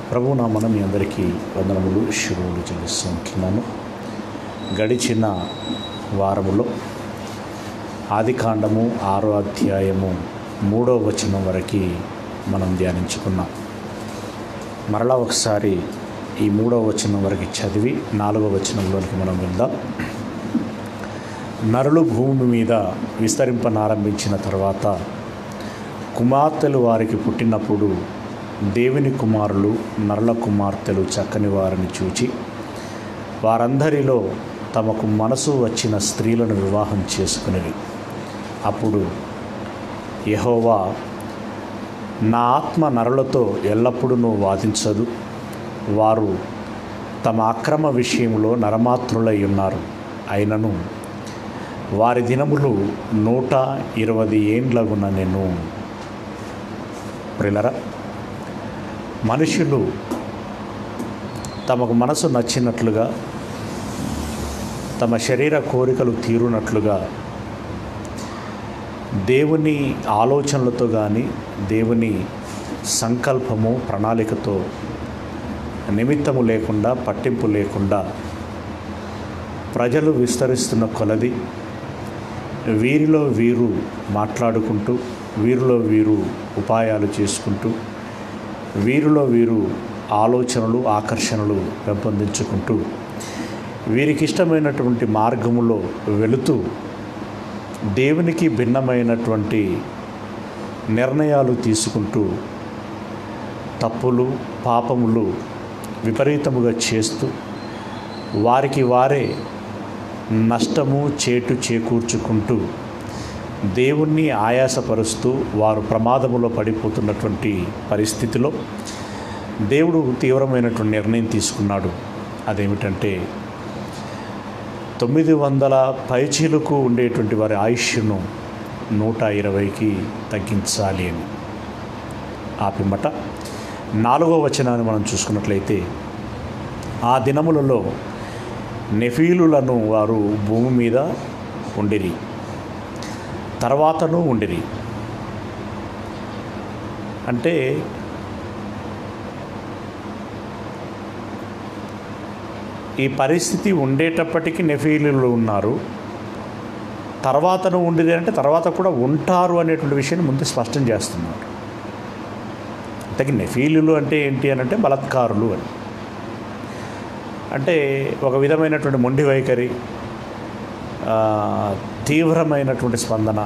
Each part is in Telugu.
ప్రభు నామన మీ అందరికీ వందనములు శుభములు చెల్లిస్తుంటున్నాను గడిచిన వారములో ఆదికాండము ఆరో అధ్యాయము మూడో వచనం వరకు మనం ధ్యానించుకున్నాం మరలా ఒకసారి ఈ మూడో వచనం వరకు చదివి నాలుగో వచనంలోనికి మనం వెళ్దాం నరులు భూమి మీద విస్తరింపనారంభించిన తర్వాత కుమార్తెలు వారికి పుట్టినప్పుడు దేవుని కుమారులు నరుల కుమార్తెలు చక్కని వారిని చూచి వారందరిలో తమకు మనసు వచ్చిన స్త్రీలను వివాహం చేసుకునేవి అప్పుడు యహోవా నా ఆత్మ నరులతో ఎల్లప్పుడూ వాదించదు వారు తమ అక్రమ విషయంలో నరమాత్రులై ఉన్నారు అయినను వారి దినములు నూట ఇరవై ఏండ్లగున నేను ప్రిలర మనుషులు తమకు మనసు నచ్చినట్లుగా తమ శరీర కోరికలు తీరునట్లుగా దేవుని ఆలోచనలతో కానీ దేవుని సంకల్పము ప్రణాళికతో నిమిత్తము లేకుండా పట్టింపు లేకుండా ప్రజలు విస్తరిస్తున్న కొలది వీరిలో వీరు మాట్లాడుకుంటూ వీరిలో వీరు ఉపాయాలు చేసుకుంటూ వీరిలో వీరు ఆలోచనలు ఆకర్షణలు పెంపొందించుకుంటూ వీరికి ఇష్టమైనటువంటి మార్గములో వెళుతూ దేవునికి భిన్నమైనటువంటి నిర్ణయాలు తీసుకుంటూ తప్పులు పాపములు విపరీతముగా చేస్తూ వారికి వారే నష్టము చేటు చేకూర్చుకుంటూ దేవుణ్ణి ఆయాసపరుస్తూ వారు ప్రమాదములో పడిపోతున్నటువంటి పరిస్థితిలో దేవుడు తీవ్రమైనటువంటి నిర్ణయం తీసుకున్నాడు అదేమిటంటే తొమ్మిది వందల పైచీలకు ఉండేటువంటి వారి ఆయుష్ను నూట ఇరవైకి తగ్గించాలి అని ఆ పిమ్మట నాలుగో వచనాన్ని మనం చూసుకున్నట్లయితే ఆ దినములలో నెఫీలులను వారు భూమి మీద ఉండిరి తర్వాతను ఉండిరి అంటే ఈ పరిస్థితి ఉండేటప్పటికీ నెఫీలులు ఉన్నారు తర్వాతను ఉండిరి అంటే తర్వాత కూడా ఉంటారు అనేటువంటి విషయాన్ని ముందు స్పష్టం చేస్తున్నారు అంటే నెఫీలులు అంటే ఏంటి అని అంటే బలత్కారులు అని అంటే ఒక విధమైనటువంటి మొండి వైఖరి తీవ్రమైనటువంటి స్పందన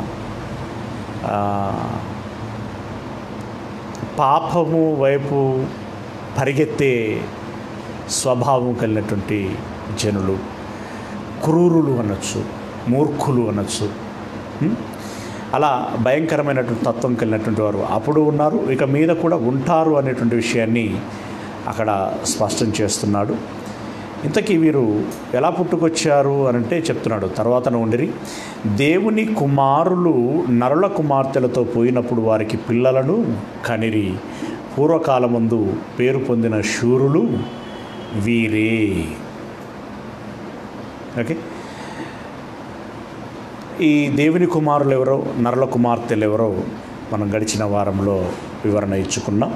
పాపము వైపు పరిగెత్తే స్వభావం కలిగినటువంటి జనులు క్రూరులు అనొచ్చు మూర్ఖులు అనొచ్చు అలా భయంకరమైనటువంటి తత్వం కలిగినటువంటి వారు అప్పుడు ఉన్నారు ఇక మీద కూడా ఉంటారు అనేటువంటి విషయాన్ని అక్కడ స్పష్టం చేస్తున్నాడు ఇంతకీ వీరు ఎలా పుట్టుకొచ్చారు అని అంటే చెప్తున్నాడు తర్వాత ఉండిరి దేవుని కుమారులు నరుల కుమార్తెలతో పోయినప్పుడు వారికి పిల్లలను కనిరి పూర్వకాలమందు పేరు పొందిన శూరులు వీరే ఓకే ఈ దేవుని కుమారులు ఎవరో నరుల కుమార్తెలు ఎవరో మనం గడిచిన వారంలో వివరణ ఇచ్చుకున్నాం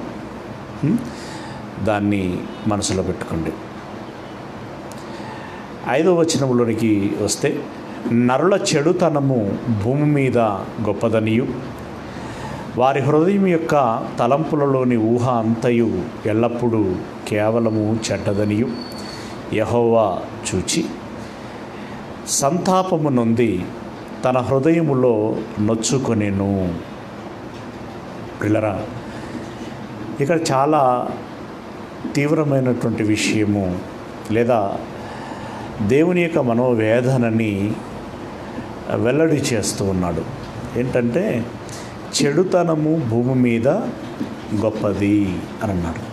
దాన్ని మనసులో పెట్టుకోండి ఐదో వచనంలోనికి వస్తే నరుల చెడుతనము భూమి మీద గొప్పదనియు వారి హృదయం యొక్క తలంపులలోని ఊహ అంతయు ఎల్లప్పుడూ కేవలము చెడ్డదనియు యహోవా చూచి సంతాపము నొంది తన హృదయములో నొచ్చుకొనేను పిల్లరా ఇక్కడ చాలా తీవ్రమైనటువంటి విషయము లేదా దేవుని యొక్క మనోవేదనని వెల్లడి చేస్తూ ఉన్నాడు ఏంటంటే చెడుతనము భూమి మీద గొప్పది అని అన్నాడు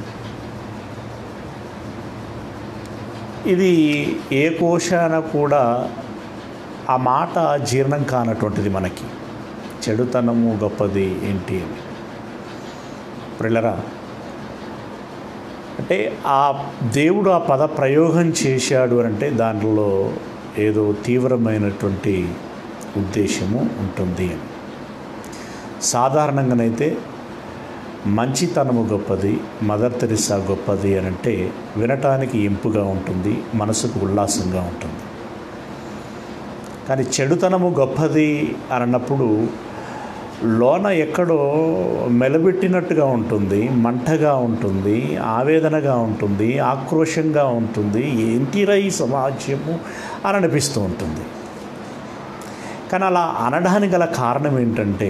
ఇది ఏ కోశాన కూడా ఆ మాట జీర్ణం కానటువంటిది మనకి చెడుతనము గొప్పది ఏంటి అని ప్రిల్లరా అంటే ఆ దేవుడు ఆ పద ప్రయోగం చేశాడు అని అంటే దాంట్లో ఏదో తీవ్రమైనటువంటి ఉద్దేశము ఉంటుంది అని సాధారణంగానైతే మంచితనము గొప్పది మదర్ తెరిసా గొప్పది అని అంటే వినటానికి ఇంపుగా ఉంటుంది మనసుకు ఉల్లాసంగా ఉంటుంది కానీ చెడుతనము గొప్పది అని అన్నప్పుడు లోన ఎక్కడో మెలబెట్టినట్టుగా ఉంటుంది మంటగా ఉంటుంది ఆవేదనగా ఉంటుంది ఆక్రోషంగా ఉంటుంది ఏంటిరా ఈ సమాజము అని అనిపిస్తూ ఉంటుంది కానీ అలా అనడానికి గల కారణం ఏంటంటే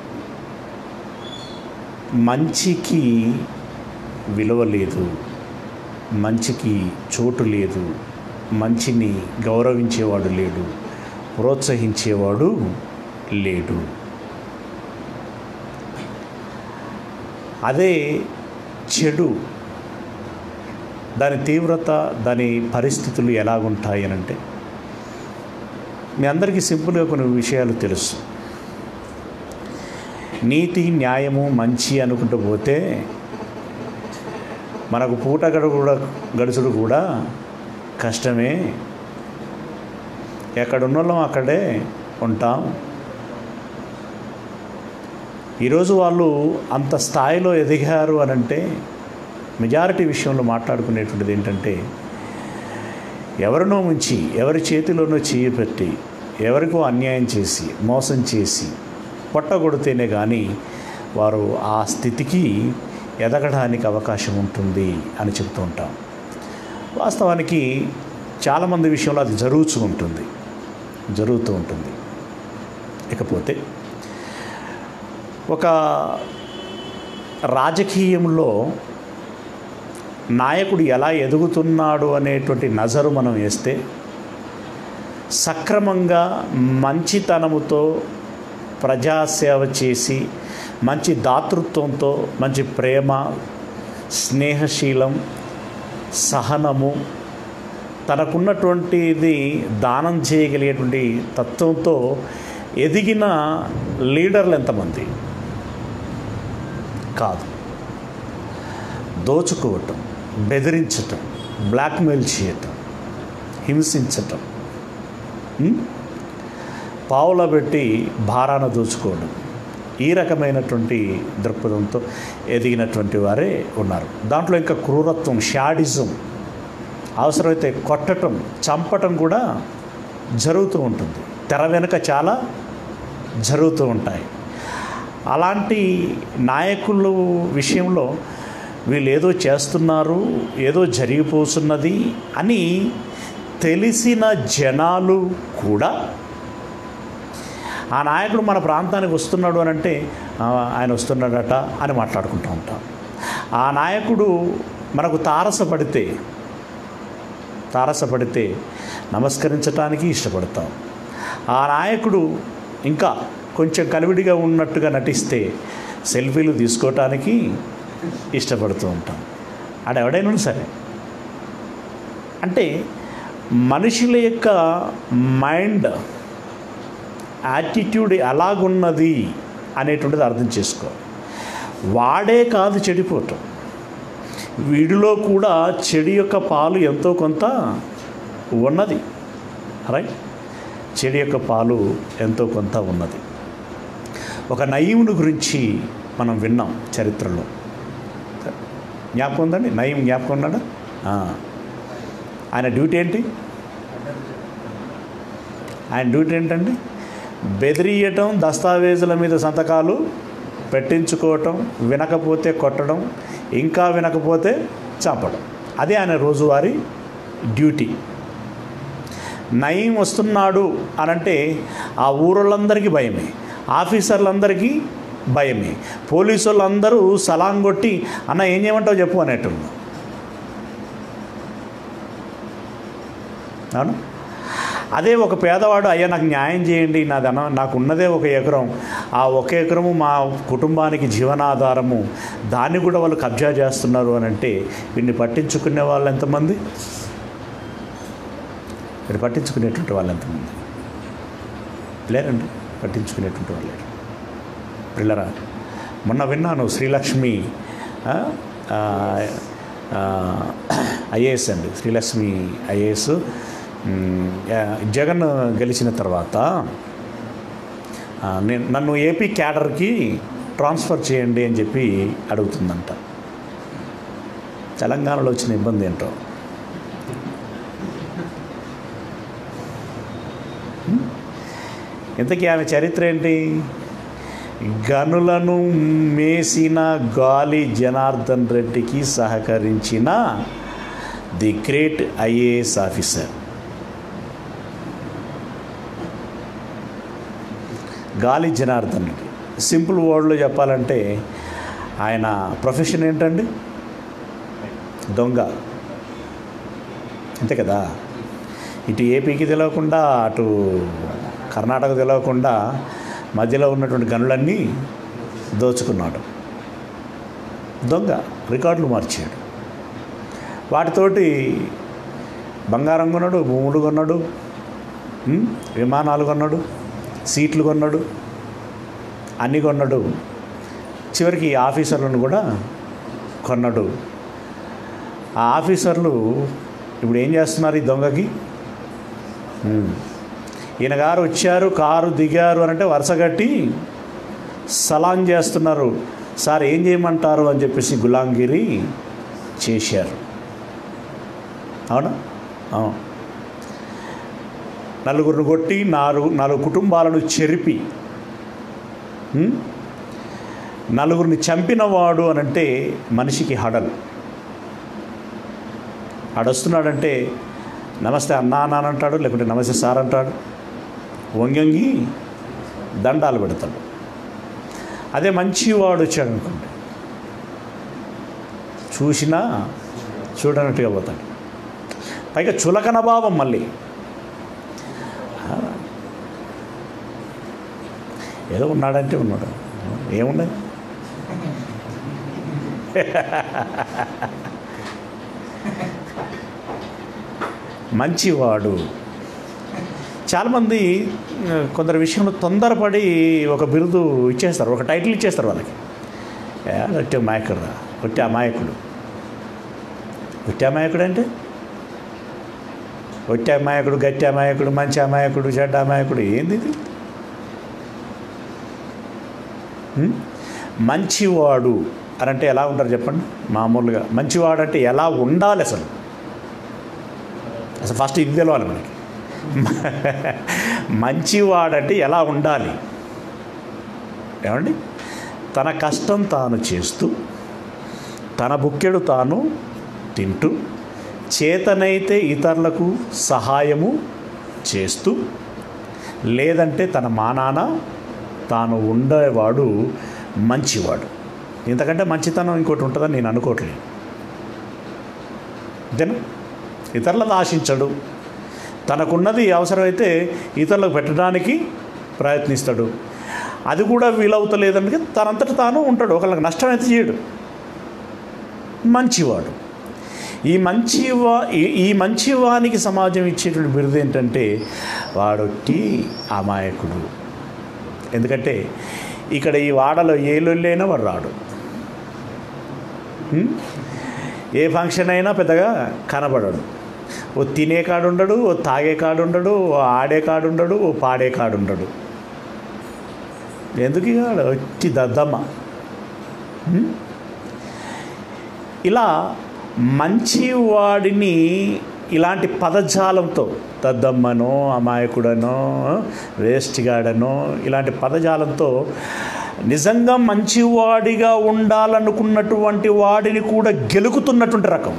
మంచికి విలువ లేదు మంచికి చోటు లేదు మంచిని గౌరవించేవాడు లేడు ప్రోత్సహించేవాడు లేడు అదే చెడు దాని తీవ్రత దాని పరిస్థితులు ఎలాగుంటాయి అని అంటే మీ అందరికీ సింపుల్గా కొన్ని విషయాలు తెలుసు నీతి న్యాయము మంచి అనుకుంటూ పోతే మనకు పూట గడు కూడా గడుచుడు కూడా కష్టమే ఎక్కడున్నోళ్ళం అక్కడే ఉంటాం ఈరోజు వాళ్ళు అంత స్థాయిలో ఎదిగారు అని అంటే మెజారిటీ విషయంలో మాట్లాడుకునేటువంటిది ఏంటంటే ఎవరినో ముంచి ఎవరి చేతిలోనో చేయి పెట్టి ఎవరికో అన్యాయం చేసి మోసం చేసి పొట్టగొడితేనే కానీ వారు ఆ స్థితికి ఎదగడానికి అవకాశం ఉంటుంది అని చెప్తూ ఉంటాం వాస్తవానికి చాలామంది విషయంలో అది జరుగుతూ ఉంటుంది జరుగుతూ ఉంటుంది ఇకపోతే ఒక రాజకీయంలో నాయకుడు ఎలా ఎదుగుతున్నాడు అనేటువంటి నజరు మనం వేస్తే సక్రమంగా మంచితనముతో ప్రజాసేవ చేసి మంచి దాతృత్వంతో మంచి ప్రేమ స్నేహశీలం సహనము తనకున్నటువంటిది దానం చేయగలిగేటువంటి తత్వంతో ఎదిగిన లీడర్లు ఎంతమంది కాదు దోచుకోవటం బెదిరించటం బ్లాక్మెయిల్ చేయటం హింసించటం ఉం? పావుల పెట్టి భారాన దోచుకోవడం ఈ రకమైనటువంటి దృక్పథంతో ఎదిగినటువంటి వారే ఉన్నారు దాంట్లో ఇంకా క్రూరత్వం షాడిజం అవసరమైతే కొట్టటం చంపటం కూడా జరుగుతూ ఉంటుంది తెర వెనుక చాలా జరుగుతూ ఉంటాయి అలాంటి నాయకుల విషయంలో వీళ్ళు ఏదో చేస్తున్నారు ఏదో జరిగిపోతున్నది అని తెలిసిన జనాలు కూడా ఆ నాయకుడు మన ప్రాంతానికి వస్తున్నాడు అని అంటే "ఆ, ఆయన వస్తున్నాడట అని మాట్లాడుకుంటూ ఉంటాం ఆ నాయకుడు మనకు తారసపడితే తారసపడితే నమస్కరించటానికి ఇష్టపడతాం ఆ నాయకుడు ఇంకా కొంచెం కలివిడిగా ఉన్నట్టుగా నటిస్తే సెల్ఫీలు తీసుకోవటానికి ఇష్టపడుతూ ఉంటాం ఆడ ఎవడైనా సరే అంటే మనుషుల యొక్క మైండ్ యాటిట్యూడ్ ఎలాగున్నది అనేటువంటిది అర్థం చేసుకోవాలి వాడే కాదు చెడిపోవటం వీడిలో కూడా చెడు యొక్క పాలు ఎంతో కొంత ఉన్నది రైట్ చెడు యొక్క పాలు ఎంతో కొంత ఉన్నది ఒక నయీముని గురించి మనం విన్నాం చరిత్రలో జ్ఞాపకం ఉందండి నయం జ్ఞాపకం ఉన్నాడా ఆ. ఆయన డ్యూటీ ఏంటి ఆయన డ్యూటీ ఏంటండి బెదిరియటం దస్తావేజుల మీద సంతకాలు పెట్టించుకోవటం వినకపోతే కొట్టడం ఇంకా వినకపోతే చంపడం అదే ఆయన రోజువారీ డ్యూటీ నయం వస్తున్నాడు అనంటే ఆ ఊరోళ్ళందరికీ భయమే ఆఫీసర్లందరికీ భయమే పోలీసు వాళ్ళందరూ సలాం కొట్టి అన్న ఏం చేయమంటావు చెప్పు అనేటోళ్ళు అవును అదే ఒక పేదవాడు అయ్యా నాకు న్యాయం చేయండి నా ధన నాకు ఉన్నదే ఒక ఎకరం ఆ ఒక ఎకరము మా కుటుంబానికి జీవనాధారము దాన్ని కూడా వాళ్ళు కబ్జా చేస్తున్నారు అని అంటే వీడిని పట్టించుకునే వాళ్ళు ఎంతమంది వీడు పట్టించుకునేటువంటి వాళ్ళు ఎంతమంది లేరండి పట్టించుకునేటువంటి వాళ్ళు లేరు పిల్లరా మొన్న విన్నాను శ్రీలక్ష్మి ఐఏఎస్ అండి శ్రీలక్ష్మి ఐఏఎస్ మ్, ఆ, జగన్ గెలిచిన తర్వాత ఆ, నేను నన్ను ఏపీ క్యాడర్కి ట్రాన్స్ఫర్ చేయండి అని చెప్పి అడుగుతుందంట తెలంగాణలో వచ్చిన ఇబ్బంది ఏంటో హ్మ్? ఇంతకీ ఆమె చరిత్ర ఏంటి గనులను మేసిన గాలి జనార్దన్ రెడ్డికి సహకరించిన ది గ్రేట్ ఐఏఎస్ ఆఫీసర్ గాలి జనార్దన్ రెడ్డి సింపుల్ వర్డ్లో చెప్పాలంటే ఆయన ప్రొఫెషన్ ఏంటండి దొంగ అంతే కదా ఇటు ఏపీకి తెలియకుండా అటు కర్ణాటక తెలియకుండా మధ్యలో ఉన్నటువంటి గనులన్నీ దోచుకున్నాడు దొంగ రికార్డులు మార్చాడు వాటితోటి బంగారం కొన్నాడు భూములు కొన్నాడు ఉమ్, విమానాలు కొన్నాడు సీట్లు కొన్నాడు అన్నీ కొన్నాడు చివరికి ఆఫీసర్లను కూడా కొన్నాడు ఆ ఆఫీసర్లు ఇప్పుడు ఏం చేస్తున్నారు ఈ దొంగకి ఉమ్. ఈయన గారు వచ్చారు కారు దిగారు అని అంటే వరుస కట్టి సలాం చేస్తున్నారు సార్ ఏం చేయమంటారు అని చెప్పేసి గులాంగిరి చేశారు అవునా అవును నలుగురిని కొట్టి నాలుగు నాలుగు కుటుంబాలను చెరిపి ఉమ్? నలుగురిని చంపినవాడు అని అంటే మనిషికి హడలు ఆడొస్తున్నాడంటే నమస్తే అన్నా అన్నా అని అంటాడు లేకుంటే నమస్తే సార్ అంటాడు వంగి దండాలు పెడతాడు అదే మంచివాడు వచ్చాడు అనుకోండి చూసినా చూడనట్టుగా పోతాడు పైగా చులకన భావం మళ్ళీ ఏదో ఉన్నాడంటే ఉన్నాడు ఏమున్నది మంచివాడు చాలామంది ఆ, కొందరు విషయంలో తొందరపడి ఒక బిరుదు ఇచ్చేస్తారు ఒక టైటిల్ ఇచ్చేస్తారు వాళ్ళకి ఏ, ఒట్టి అమాయకుడు రా ఒట్టి అమాయకుడు ఒట్టి అమాయకుడు అంటే ఒట్టి అమాయకుడు గట్టి అమాయకుడు మంచి అమాయకుడు చెడ్డ అమాయకుడు ఏంది ఇది ఉం? మంచివాడు అని అంటే ఎలా ఉంటారు చెప్పండి మామూలుగా మంచివాడు అంటే ఎలా ఉండాలి అసలు అసలు ఫస్ట్ ఇది తెలవాలి మనకి మంచివాడంటే ఎలా ఉండాలి ఏమండి తన కష్టం తాను చేస్తూ తన బుక్కెడు తాను తింటూ చేతనైతే ఇతరులకు సహాయము చేస్తూ లేదంటే తన మానాన తాను ఉండేవాడు మంచివాడు ఇంతకంటే మంచితనం ఇంకోటి ఉంటుందని నేను అనుకోవట్లేదు అంతేనా ఇతరులను ఆశించడు తనకున్నది అవసరమైతే ఇతరులకు పెట్టడానికి ప్రయత్నిస్తాడు అది కూడా వీలవుతలేదంటే తనంతట తాను ఉంటాడు ఒకళ్ళకి నష్టం అయితే చేయడు మంచివాడు ఈ మంచివా ఈ- ఈ మంచివానికి సమాజం ఇచ్చేటువంటి బిరుదు ఏంటంటే వాడొట్టి అమాయకుడు ఎందుకంటే ఇక్కడ ఈ వాడలో ఏ లొల్లైనా వాడు రాడు హ్మ్? ఏ ఫంక్షన్ అయినా పెద్దగా కనబడడు ఓ తినే కాడు ఉండడు ఓ తాగే కాడు ఉండడు ఓ ఆడే కాడు ఉండడు ఓ పాడే కాడు ఉండడు ఎందుకు ఇక ఆడ వచ్చి దద్దమ్మ హ్మ్? ఇలా మంచివాడిని ఇలాంటి పదజాలంతో దద్దమ్మనో అమాయకుడనో వేస్ట్గాడనో ఇలాంటి పదజాలంతో నిజంగా మంచివాడిగా ఉండాలనుకున్నటువంటి వాడిని కూడా గెలుకుతున్నటువంటి రకం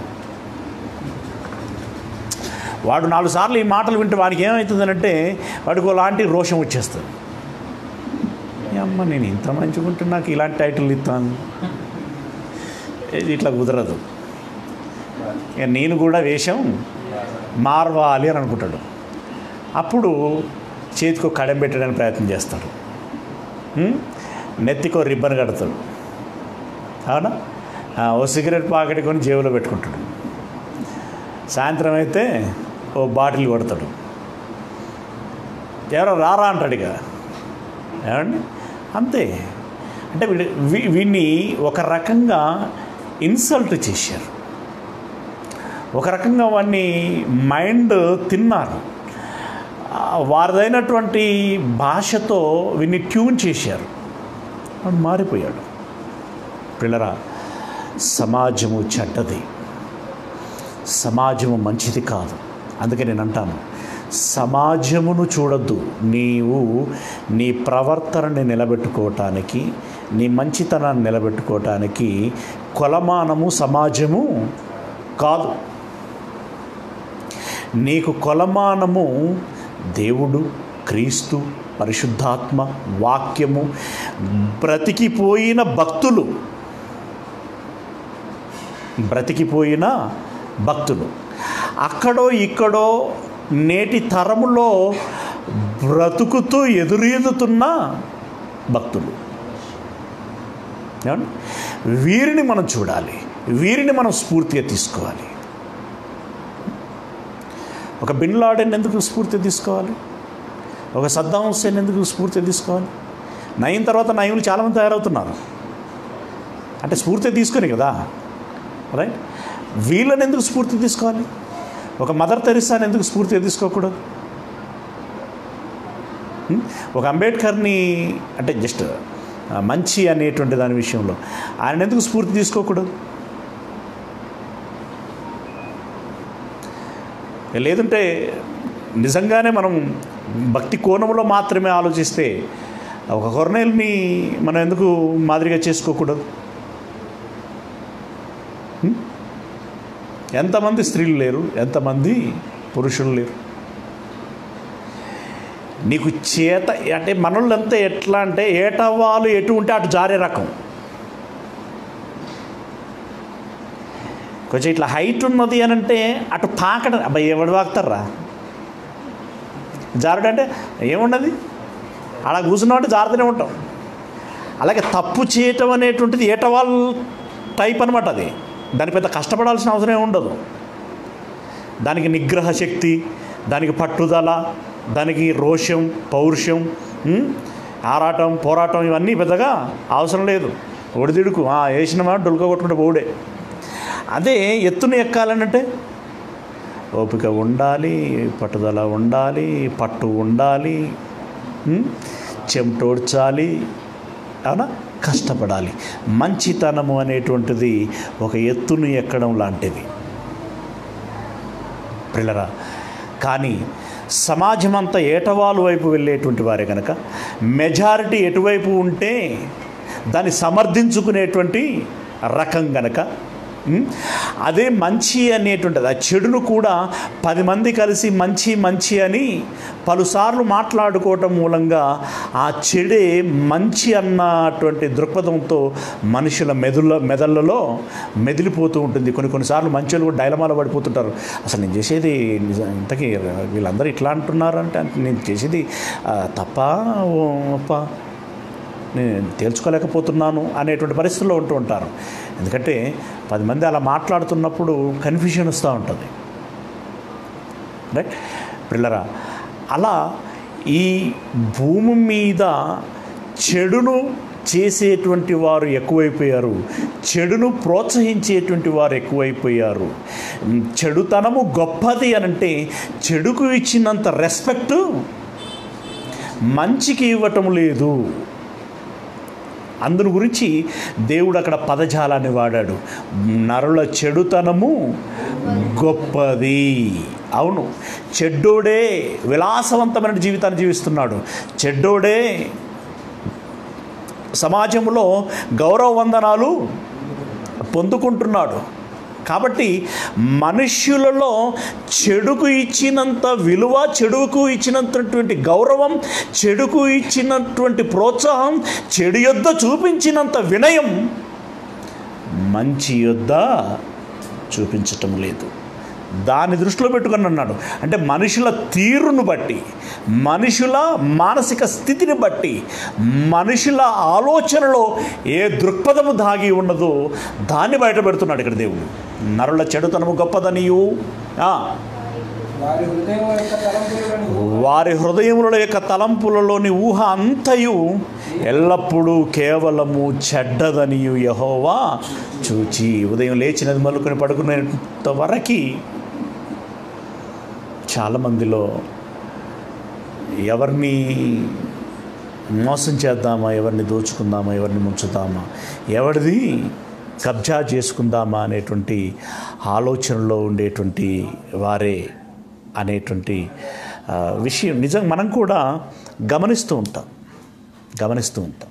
వాడు నాలుగు సార్లు ఈ మాటలు వింటే వాడికి ఏమవుతుందనంటే వాడికి లాంటి రోషం వచ్చేస్తుంది "ఏ అమ్మ నేను ఇంత మంచిగా ఉంటే నాకు ఇలాంటి టైటిల్ ఇస్తాను ఇది ఇట్లా కుదరదు ఇక నేను కూడా వేషం మార్వాలి అని అనుకుంటాడు అప్పుడు చేతికో కడెం పెట్టడానికి ప్రయత్నం చేస్తాడు ఉం? నెత్తికో రిబ్బన్ కడతాడు అవునా ఆ, ఓ సిగరెట్ పాకెట్ కొని జేబులో పెట్టుకుంటాడు సాయంత్రం అయితే ఓ బాటిల్ కొడతాడు ఎవరో రారా అంటాడు ఇక ఏమండి అంతే అంటే వీడు వీ- వీడిని ఒక రకంగా ఇన్సల్ట్ చేశారు ఒక రకంగా వాడిని మైండ్ తిన్నారు ఆ, వారిదైనటువంటి భాషతో వీడిని ట్యూన్ చేశారు వాడు మారిపోయాడు పిల్లరా సమాజము చెడ్డది సమాజము మంచిది కాదు అందుకే నేను అంటాను సమాజమును చూడొద్దు నీవు నీ ప్రవర్తనని నిలబెట్టుకోవటానికి నీ మంచితనాన్ని నిలబెట్టుకోవటానికి కొలమానము సమాజము కాదు నీకు కొలమానము దేవుడు క్రీస్తు పరిశుద్ధాత్మ వాక్యము బ్రతికిపోయిన భక్తులు బ్రతికిపోయిన భక్తులు అక్కడో ఇక్కడో నేటి తరములో బ్రతుకుతూ ఎదురీదుతున్న భక్తులు ఏమండి? వీరిని మనం చూడాలి వీరిని మనం స్ఫూర్తిగా తీసుకోవాలి ఒక బిన్ లాడెన్ ఎందుకు స్ఫూర్తి తీసుకోవాలి ఒక సద్దాం హుస్సేన్ ఎందుకు స్ఫూర్తి తీసుకోవాలి నయం తర్వాత నయములు చాలామంది తయారవుతున్నారు అంటే స్ఫూర్తి తీసుకొని కదా రైట్ వీళ్ళని ఎందుకు స్ఫూర్తి తీసుకోవాలి ఒక మదర్ తెరిసాని ఎందుకు స్ఫూర్తిగా తీసుకోకూడదు హ్మ్? ఒక అంబేద్కర్ని అంటే జస్ట్ మంచి అనేటువంటి దాని విషయంలో ఆయన ఎందుకు స్ఫూర్తి తీసుకోకూడదు లేదంటే నిజంగానే మనం భక్తి కోణంలో మాత్రమే ఆలోచిస్తే ఒక కొరనేల్ని మనం ఎందుకు మాదిరిగా చేసుకోకూడదు హ్మ్? ఎంతమంది స్త్రీలు లేరు ఎంతమంది పురుషులు లేరు నీకు చేత అంటే మనోళ్ళంతా ఎట్లా అంటే ఏటవ్వాలు ఎటు ఉంటే అటు జారే రకం కొంచెం ఇట్లా హైట్ ఉన్నది అని అంటే అటు తాకడం అబ్బాయి ఎవడు వాకుతారా జారుడు అంటే ఏమున్నది అలా కూర్చున్నామంటే జారుతూనే ఉంటాం అలాగే తప్పు చేయటం అనేటువంటిది ఏటవాల్ టైప్ అనమాట అది దాని పెద్ద కష్టపడాల్సిన అవసరం ఏమి ఉండదు దానికి నిగ్రహ శక్తి దానికి పట్టుదల దానికి రోషం పౌరుషం ఉం? ఆరాటం పోరాటం ఇవన్నీ పెద్దగా అవసరం లేదు ఒడిదిడుకు వేసినమా డొలుక కొట్టుకుంటే పోవుడే అదే ఎత్తును ఎక్కాలనంటే ఓపిక ఉండాలి పట్టుదల ఉండాలి పట్టు ఉండాలి ఉం? చెమటోడ్చాలి అవునా కష్టపడాలి మంచితనము అనేటువంటిది ఒక ఎత్తును ఎక్కడం లాంటిది పిల్లరా కానీ సమాజం అంతా ఏటవాలు వైపు వెళ్ళేటువంటి వారే కనుక మెజారిటీ ఎటువైపు ఉంటే దాన్ని సమర్థించుకునేటువంటి రకం గనక ఉం? అదే మంచి అనేటువంటిది ఆ చెడును కూడా పది మంది కలిసి మంచి మంచి అని పలుసార్లు మాట్లాడుకోవటం మూలంగా ఆ చెడే మంచి అన్నటువంటి దృక్పథంతో మనుషుల మెదుల మెదళ్ళలో మెదిలిపోతూ ఉంటుంది కొన్ని కొన్నిసార్లు మంచి కూడా డైలమాలో పడిపోతుంటారు అసలు నేను చేసేది నిజం ఇంతకీ వీళ్ళందరూ ఇట్లా అంటున్నారు అంటే నేను చేసేది ఆ, తప్పా ఓ అప్పా నేను తేల్చుకోలేకపోతున్నాను అనేటువంటి పరిస్థితుల్లో ఉంటూ ఉంటారు ఎందుకంటే పది మంది అలా మాట్లాడుతున్నప్పుడు కన్ఫ్యూజన్ వస్తూ ఉంటుంది రైట్ పిల్లరా అలా ఈ భూమి మీద చెడును చేసేటువంటి వారు ఎక్కువైపోయారు చెడును ప్రోత్సహించేటువంటి వారు ఎక్కువైపోయారు ఉమ్, చెడుతనము గొప్పది అని అంటే చెడుకు ఇచ్చినంత రెస్పెక్ట్ మంచికి ఇవ్వటం లేదు అందును గురించి దేవుడు అక్కడ పదజాలాన్ని వాడాడు నరుల చెడుతనము గొప్పది అవును చెడ్డోడే విలాసవంతమైన జీవితాన్ని జీవిస్తున్నాడు చెడ్డోడే సమాజంలో గౌరవ వందనాలు పొందుకుంటున్నాడు కాబట్టి మనుష్యులలో చెడుకు ఇచ్చినంత విలువ చెడుకు ఇచ్చినటువంటి గౌరవం చెడుకు ఇచ్చినటువంటి ప్రోత్సాహం చెడు యొద్ద చూపించినంత వినయం మంచి యొద్ద చూపించటం లేదు దాన్ని దృష్టిలో పెట్టుకొని అన్నాడు అంటే మనుషుల తీరును బట్టి మనుషుల మానసిక స్థితిని బట్టి మనుషుల ఆలోచనలో ఏ దృక్పథము దాగి ఉన్నదో దాన్ని బయట పెడుతున్నాడు ఇక్కడ దేవుడు నరుల చెడుతనము గొప్పదనియు ఆ, వారి హృదయం యొక్క తలంపులను వారి హృదయముల యొక్క తలంపులలోని ఊహ అంతయు ఎల్లప్పుడూ కేవలము చెడ్డదనియు యహోవా చూచి ఉదయం లేచినది మొదలుకొని పడుకునేంత వరకు చాలామందిలో ఎవరిని మోసం చేద్దామా ఎవరిని దోచుకుందామా ఎవరిని ముంచుదామా ఎవరిది కబ్జా చేసుకుందామా అనేటువంటి ఆలోచనలో ఉండేటువంటి వారే అనేటువంటి ఆ, విషయం నిజం మనం కూడా గమనిస్తూ ఉంటాం గమనిస్తూ ఉంటాం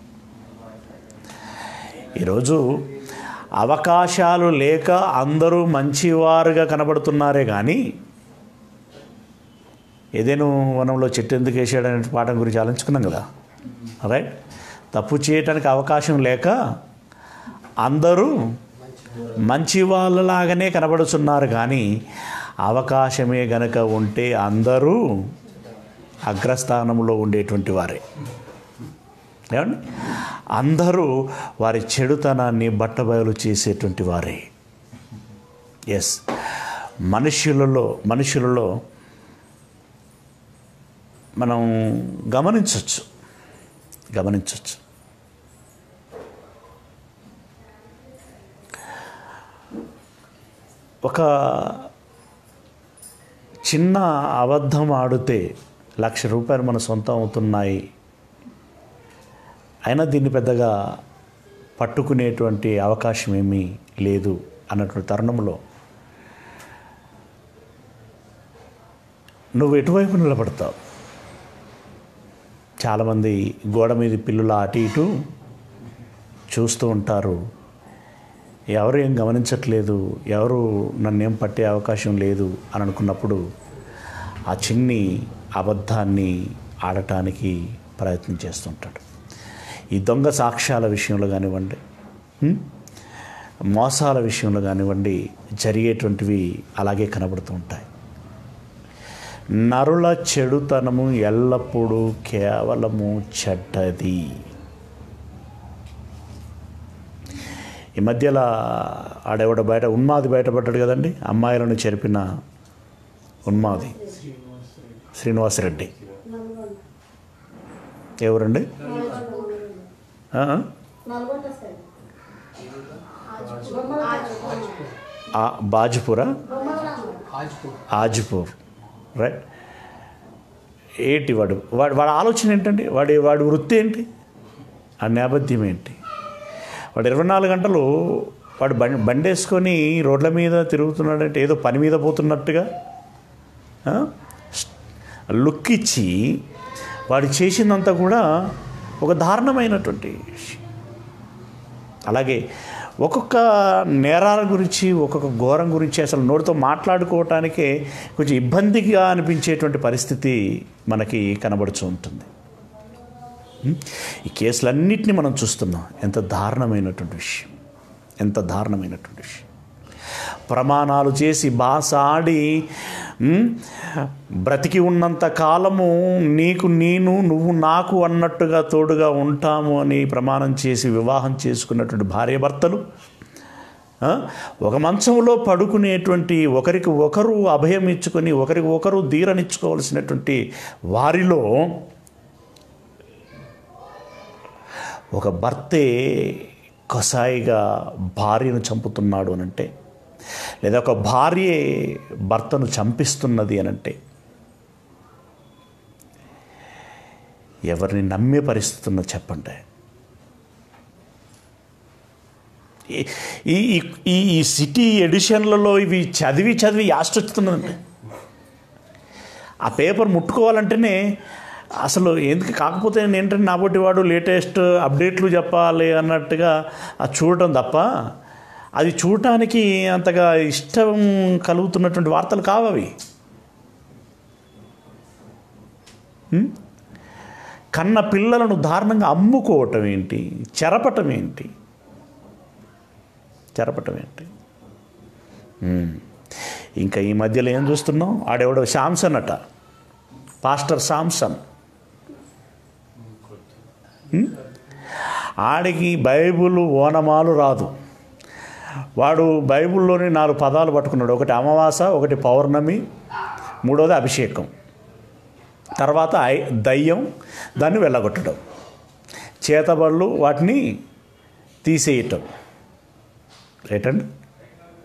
ఈరోజు అవకాశాలు లేక అందరూ మంచివారుగా కనబడుతున్నారే కానీ ఏదేను వనంలో చెట్టు ఎందుకు వేసాడు అనే పాఠం గురించి ఆలోచించుకున్నాం కదా రైట్ తప్పు చేయటానికి అవకాశం లేక అందరూ మంచి వాళ్ళలాగానే కనబడుతున్నారు కానీ అవకాశమే గనక ఉంటే అందరూ అగ్రస్థానంలో ఉండేటువంటి వారే ఏమండి అందరూ వారి చెడుతనాన్ని బట్టబయలు చేసేటువంటి వారే ఎస్ మనుషులలో మనుషులలో మనం గమనించవచ్చు గమనించవచ్చు ఒక చిన్న అబద్ధం ఆడితే లక్ష రూపాయలు మన సొంతం అవుతున్నాయి అయినా దీన్ని పెద్దగా పట్టుకునేటువంటి అవకాశం ఏమీ లేదు అన్నటువంటి తరుణంలో నువ్వు ఎటువైపు నిలబడతావు చాలామంది గోడ మీద పిల్లుల అటు ఇటు చూస్తూ ఉంటారు ఎవరు ఏం గమనించట్లేదు ఎవరు నన్నేం పట్టే అవకాశం లేదు అని అనుకున్నప్పుడు ఆ చిన్ని అబద్ధాన్ని ఆడటానికి ప్రయత్నం చేస్తుంటాడు ఈ దొంగ సాక్ష్యాల విషయంలో కానివ్వండి హ్మ్? మోసాల విషయంలో కానివ్వండి జరిగేటువంటివి అలాగే కనబడుతూ ఉంటాయి నరుల చెడుతనము ఎల్లప్పుడూ కేవలము చెడ్డది ఈ మధ్యలో ఆడెవడ బయట ఉన్మాది బయటపడ్డాడు కదండి అమ్మాయిలను చెరిపిన ఉన్మాది శ్రీనివాసరెడ్డి ఎవరండి ఆ? నల్గొండ సైడ్ ఆ, బాజ్పురా బొమ్మగ్రామం ఆజ్పూర్ ఆజ్పూర్ రైట్ ఏంటి వాడు వాడు వాడి ఆలోచన ఏంటండి వాడి వాడి వృత్తి ఏంటి ఆ నేపథ్యం ఏంటి వాడు ఇరవై నాలుగు గంటలు వాడు బండి బండి వేసుకొని రోడ్ల మీద తిరుగుతున్నాడంటే ఏదో పని మీద పోతున్నట్టుగా ఆ? లుక్ ఇచ్చి వాడు చేసిందంతా కూడా ఒక దారుణమైనటువంటి విషయం. అలాగే ఒక్కొక్క నేరాల గురించి ఒక్కొక్క ఘోరం గురించి అసలు నోటితో మాట్లాడుకోవటానికే కొంచెం ఇబ్బందిగా అనిపించేటువంటి పరిస్థితి మనకి కనబడుతూ ఉంటుంది ఉం? ఈ కేసులన్నింటినీ మనం చూస్తున్నాం ఎంత దారుణమైనటువంటి విషయం ఎంత దారుణమైనటువంటి విషయం ప్రమాణాలు చేసి బాస ఆడి ఉం, బ్రతికి ఉన్నంత కాలము నీకు నేను నువ్వు నాకు అన్నట్టుగా తోడుగా ఉంటాము అని ప్రమాణం చేసి వివాహం చేసుకున్నటువంటి భార్యాభర్తలు ఆ, ఒక మంచంలో పడుకునేటువంటి ఒకరికి ఒకరు అభయం ఇచ్చుకొని ఒకరికి ఒకరు ధీరనిచ్చుకోవాల్సినటువంటి వారిలో ఒక భర్తే కసాయిగా భార్యను చంపుతున్నాడు అనంటే లేదా ఒక భార్యే భర్తను చంపిస్తున్నది అనంటే ఎవరిని నమ్మే పరిస్థితి ఉన్నది చెప్పండి ఈ- ఈ ఈ ఈ సిటీ ఎడిషన్లలో ఇవి చదివి చదివి యాస్టొచ్చుతున్నదండి ఆ పేపర్ ముట్టుకోవాలంటేనే అసలు ఎందుకు కాకపోతే ఏంటంటే నాబోటి వాడు లేటెస్ట్ అప్డేట్లు చెప్పాలి అన్నట్టుగా అది చూడటం తప్ప అది చూడటానికి అంతగా ఇష్టం కలుగుతున్నటువంటి వార్తలు కావవి ఉం? కన్న పిల్లలను దారుణంగా అమ్ముకోవటం ఏంటి చెరపటం ఏంటి చెరపటం ఏంటి ఉం. ఇంకా ఈ మధ్యలో ఏం చూస్తున్నాం ఆడెవడో శాంసన్ అట పాస్టర్ శాంసన్ ఉం? ఆడికి బైబుల్ ఓనమాలు రాదు వాడు బైబిల్లోని నాలుగు పదాలు పట్టుకున్నాడు ఒకటి అమావాస ఒకటి పౌర్ణమి మూడోది అభిషేకం తర్వాత ఐ దయ్యం దాన్ని వెళ్ళగొట్టడం చేతబళ్ళు వాటిని తీసేయటం రైటండి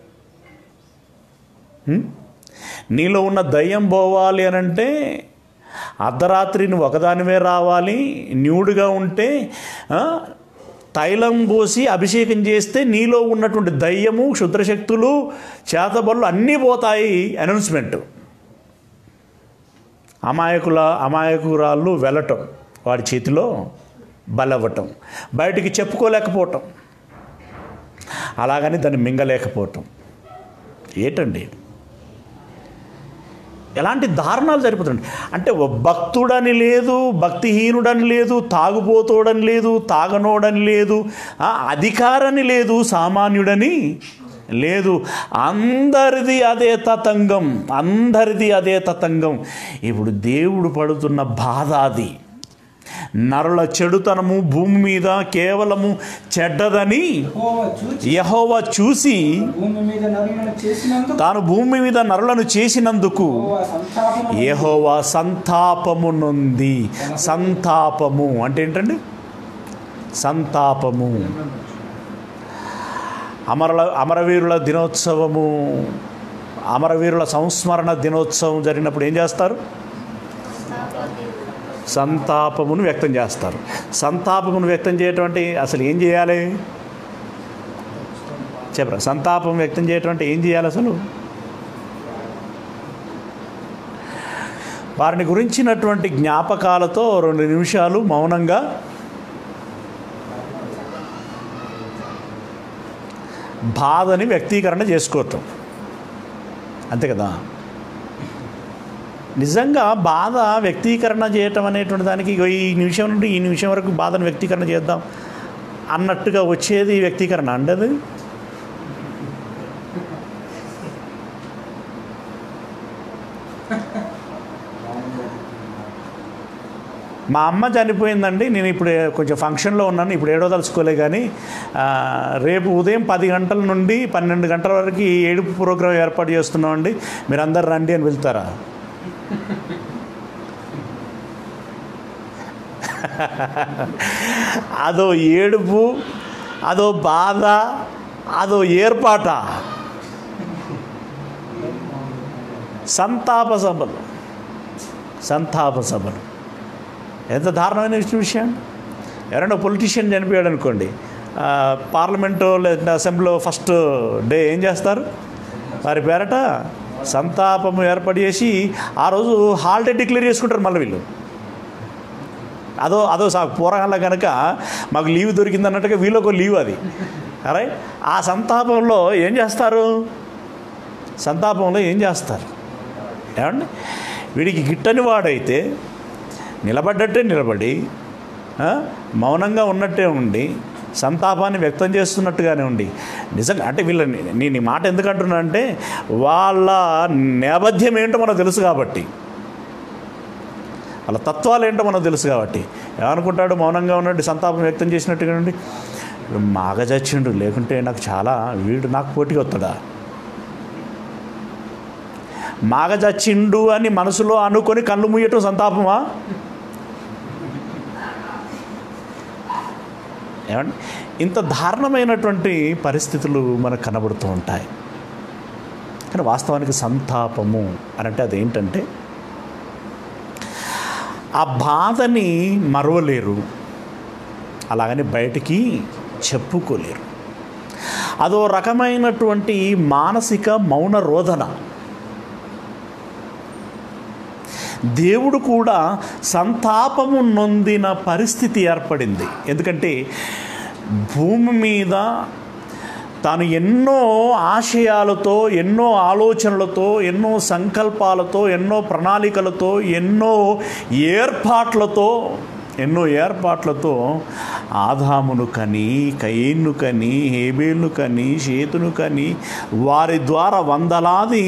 హ్మ్? నీలో ఉన్న దయ్యం పోవాలి అని అంటే అర్ధరాత్రి నువ్వు ఒకదానివే రావాలి న్యూడ్గా ఉంటే ఆ, తైలం పోసి అభిషేకం చేస్తే నీలో ఉన్నటువంటి దయ్యము క్షుద్రశక్తులు చేతబళ్ళు అన్నీ పోతాయి అనౌన్స్మెంట్ అమాయకుల అమాయకురాళ్ళు వెళ్ళటం వాడి చేతిలో బలవ్వటం బయటికి చెప్పుకోలేకపోవటం అలాగని దాన్ని మింగలేకపోవటం ఏటండి ఎలాంటి దారుణాలు జరిపోతుంది అంటే ఓ భక్తుడని లేదు భక్తిహీనుడని లేదు తాగుబోతోడని లేదు తాగనోడని లేదు ఆ, అధికారని లేదు సామాన్యుడని లేదు అందరిది అదే తతంగం అందరిది అదే తతంగం ఇప్పుడు దేవుడు పడుతున్న బాధ అది నరుల చెడుతనము భూమి మీద కేవలము చెడ్డదని యెహోవా చూచి యహోవా చూసి భూమి మీద నరులను చేసినందుకు తాను భూమి మీద నరులను చేసినందుకు యెహోవా సంతాపము యెహోవా సంతాపము నొంది సంతాపము అంటే ఏంటండి సంతాపము అమరుల అమరవీరుల దినోత్సవము అమరవీరుల సంస్మరణ దినోత్సవం జరిగినప్పుడు ఏం చేస్తారు సంతాపమును వ్యక్తం చేస్తారు సంతాపమును వ్యక్తం చేయటం అంటే అసలు ఏం చేయాలి చెప్పరా సంతాపం వ్యక్తం చేయటం అంటే ఏం చేయాలి అసలు వారిని గురించినటువంటి జ్ఞాపకాలతో రెండు నిమిషాలు మౌనంగా బాధని వ్యక్తీకరణ చేసుకోవటం అంతే కదా నిజంగా బాధ వ్యక్తీకరణ చేయటం అనేటువంటి దానికి ఇగో ఈ నిమిషం నుండి ఈ నిమిషం వరకు బాధను వ్యక్తీకరణ చేద్దాం అన్నట్టుగా వచ్చేది వ్యక్తీకరణ అండి అది మా అమ్మ చనిపోయిందండి నేను ఇప్పుడు కొంచెం ఫంక్షన్లో ఉన్నాను ఇప్పుడు ఏడో తలుచుకోలే కానీ ఆ, రేపు ఉదయం పది గంటల నుండి పన్నెండు గంటల వరకు ఈ ఏడుపు ప్రోగ్రాం ఏర్పాటు చేస్తున్నామండి మీరు అందరు రండి అని వెళ్తారా అదో ఏడుపు అదో బాధ అదో ఏర్పాట సంతాప సభలు సంతాప సభలు ఎంత దారుణమైన విషయం ఎవరైనా పొలిటీషియన్ చనిపోయాడు అనుకోండి ఆ, పార్లమెంటు లేదంటే అసెంబ్లీలో ఫస్ట్ డే ఏం చేస్తారు వారి పేరట సంతాపం ఏర్పాటు చేసి ఆ రోజు హాలిడే డిక్లేర్ చేసుకుంటారు మళ్ళీ వీళ్ళు అదో అదో సా పూర్వకాలంలో కనుక మాకు లీవ్ దొరికింది అన్నట్టుగా వీళ్ళొక లీవ్ అది అరే ఆ సంతాపంలో ఏం చేస్తారు సంతాపంలో ఏం చేస్తారు ఏమండి వీడికి గిట్టని వాడైతే నిలబడ్డట్టే నిలబడి ఆ, మౌనంగా ఉన్నట్టే ఉండి సంతాపాన్ని వ్యక్తం చేస్తున్నట్టుగానే ఉండి నిజంగా అంటే వీళ్ళ నేను ఈ మాట ఎందుకు అంటున్నా అంటే వాళ్ళ నేపథ్యం ఏంటో మనకు తెలుసు కాబట్టి వాళ్ళ తత్వాలు ఏంటో మనకు తెలుసు కాబట్టి ఏమనుకుంటాడు మౌనంగా ఉన్నట్టు సంతాపం వ్యక్తం చేసినట్టుగా ఉండి మాగ చచ్చిండు లేకుంటే నాకు చాలా వీడు నాకు పోటీకి వస్తాడా మాగ చచ్చిండు అని మనసులో అనుకొని కళ్ళు ముయ్యటం సంతాపమా ఏమండి ఇంత దారుణమైనటువంటి పరిస్థితులు మనకు కనబడుతూ ఉంటాయి కానీ వాస్తవానికి సంతాపము అని అంటే అదేంటంటే ఆ బాధని మరవలేరు అలాగని బయటికి చెప్పుకోలేరు అదో రకమైనటువంటి మానసిక మౌన రోధన దేవుడు కూడా సంతాపము నొందిన పరిస్థితి ఏర్పడింది ఎందుకంటే భూమి మీద తాను ఎన్నో ఆశయాలతో ఎన్నో ఆలోచనలతో ఎన్నో సంకల్పాలతో ఎన్నో ప్రణాళికలతో ఎన్నో ఏర్పాట్లతో ఎన్నో ఏర్పాట్లతో ఆదామును కని కయ్యను కని హేబేలు కని చేతును కని వారి ద్వారా వందలాది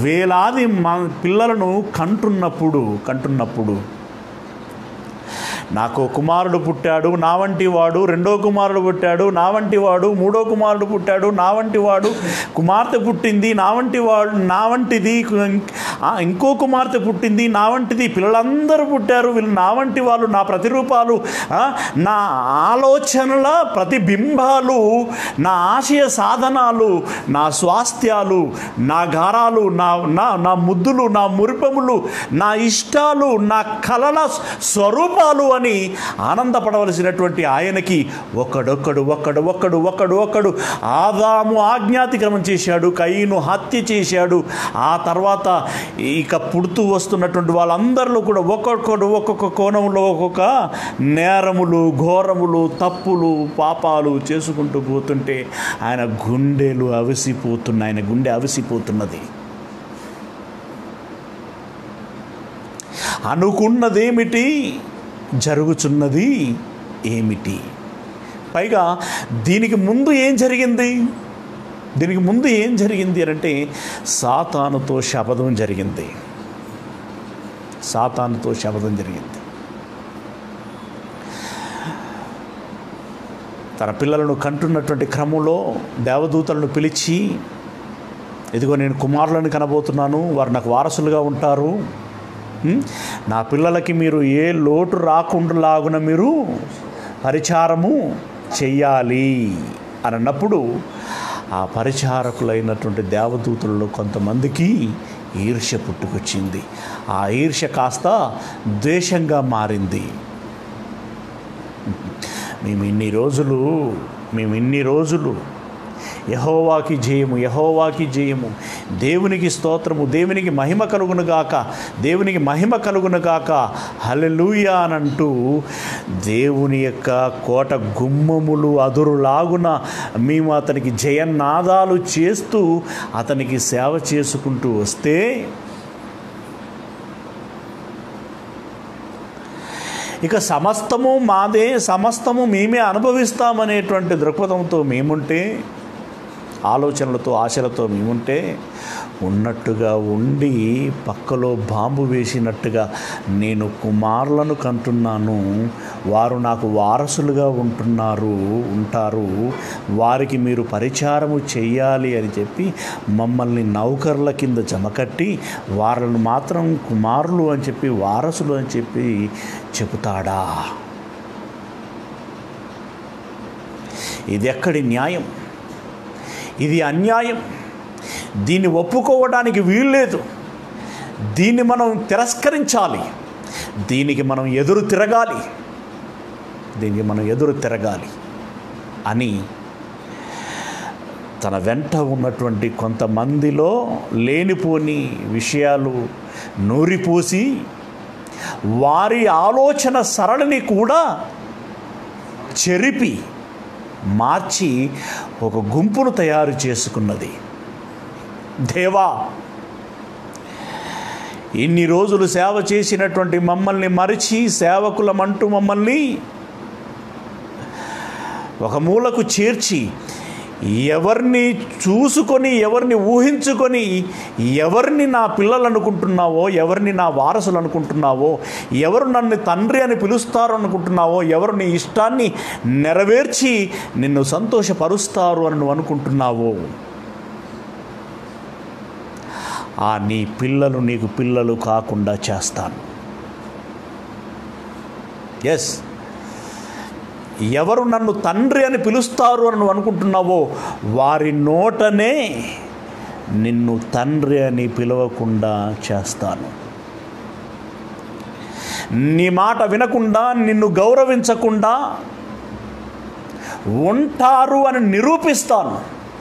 వేలాది మ పిల్లలను కంటున్నప్పుడు కంటున్నప్పుడు నాకు కుమారుడు పుట్టాడు నా వంటి వాడు రెండో కుమారుడు పుట్టాడు నా వంటి వాడు మూడో కుమారుడు పుట్టాడు నా వంటి వాడు కుమార్తె పుట్టింది నా వంటి వాడు నా వంటిది ఆ, ఇంకో కుమార్తె పుట్టింది నా వంటిది పిల్లలందరూ పుట్టారు వీళ్ళు నా వంటి వాళ్ళు నా ప్రతిరూపాలు ఆ, నా ఆలోచనల ప్రతిబింబాలు నా ఆశయ సాధనాలు నా స్వాస్థ్యాలు నా గారాలు నా నా నా ముద్దులు నా మురిపములు నా ఇష్టాలు నా కలల స్వరూపాలు అని ఆనందపడవలసినటువంటి ఆయనకి ఒక్కడొక్కడు ఒక్కడు ఒక్కడు ఒక్కడు ఒక్కడు ఆదాము ఆజ్ఞాతిక్రమం చేశాడు కయ్యను హత్య చేశాడు ఆ తర్వాత ఇక పుడుతూ వస్తున్నటువంటి వాళ్ళందరిలో కూడా ఒక్కొక్కడు ఒక్కొక్క కోణంలో ఒక్కొక్క నేరములు ఘోరములు తప్పులు పాపాలు చేసుకుంటూ పోతుంటే ఆయన గుండెలు అవిసిపోతున్నాయి ఆయన గుండె అవిసిపోతున్నది అనుకున్నదేమిటి జరుగుచున్నది ఏమిటి పైగా దీనికి ముందు ఏం జరిగింది దీనికి ముందు ఏం జరిగింది అని అంటే సాతానుతో శపథం జరిగింది సాతానుతో శపథం జరిగింది తన పిల్లలను కంటున్నటువంటి క్రమంలో దేవదూతలను పిలిచి ఇదిగో నేను కుమారులను కనబోతున్నాను వారు నాకు వారసులుగా ఉంటారు ఉం? నా పిల్లలకి మీరు ఏ లోటు రాకుండా మీరు పరిచారము చెయ్యాలి అని అన్నప్పుడు ఆ పరిచారకులైనటువంటి దేవదూతులలో కొంతమందికి ఈర్ష్య పుట్టుకొచ్చింది ఆ ఈర్ష్య కాస్త ద్వేషంగా మారింది మేము ఇన్ని రోజులు మేము ఇన్ని రోజులు యహోవాకి జయము యహోవాకి జయము దేవునికి స్తోత్రము దేవునికి మహిమ కలుగును గాక దేవునికి మహిమ కలుగును గాక హల్లెలూయా అని అంటూ దేవుని యొక్క కోట గుమ్మములు అదురులాగున మేము అతనికి జయనాదాలు చేస్తూ అతనికి సేవ చేసుకుంటూ వస్తే ఇక సమస్తము మాదే సమస్తము మేమే అనుభవిస్తామనేటువంటి దృక్పథంతో మేముంటే ఆలోచనలతో ఆశలతో మేముంటే ఉన్నట్టుగా ఉండి పక్కలో బాంబు వేసినట్టుగా నేను కుమారులను కంటున్నాను వారు నాకు వారసులుగా ఉంటున్నారు ఉంటారు వారికి మీరు పరిచారము చెయ్యాలి అని చెప్పి మమ్మల్ని నౌకర్ల కింద జమకట్టి వాళ్ళను మాత్రం కుమారులు అని చెప్పి వారసులు అని చెప్పి చెబుతాడా ఇది ఎక్కడి న్యాయం ఇది అన్యాయం దీన్ని ఒప్పుకోవడానికి వీల్లేదు దీన్ని మనం తిరస్కరించాలి దీనికి మనం ఎదురు తిరగాలి దీనికి మనం ఎదురు తిరగాలి అని తన వెంట ఉన్నటువంటి కొంతమందిలో లేనిపోని విషయాలు నూరిపోసి వారి ఆలోచన సరళిని కూడా చెరిపి మార్చి ఒక గుంపును తయారు చేసుకున్నది దేవా ఇన్ని రోజులు సేవ చేసినటువంటి మమ్మల్ని మరిచి సేవకులమంటూ మమ్మల్ని ఒక మూలకు చేర్చి ఎవరిని చూసుకొని ఎవరిని ఊహించుకొని ఎవరిని నా పిల్లలు అనుకుంటున్నావో ఎవరిని నా వారసులు అనుకుంటున్నావో ఎవరు నన్ను తండ్రి అని పిలుస్తారు అనుకుంటున్నావో ఎవరు నీ ఇష్టాన్ని నెరవేర్చి నిన్ను సంతోషపరుస్తారు అని నువ్వు అనుకుంటున్నావో ఆ నీ పిల్లలు నీకు పిల్లలు కాకుండా చేస్తాను ఎస్ ఎవరు నన్ను తండ్రి అని పిలుస్తారు అని నువ్వు అనుకుంటున్నావో వారి నోటనే నిన్ను తండ్రి అని పిలవకుండా చేస్తాను నీ మాట వినకుండా నిన్ను గౌరవించకుండా ఉంటారు అని నిరూపిస్తాను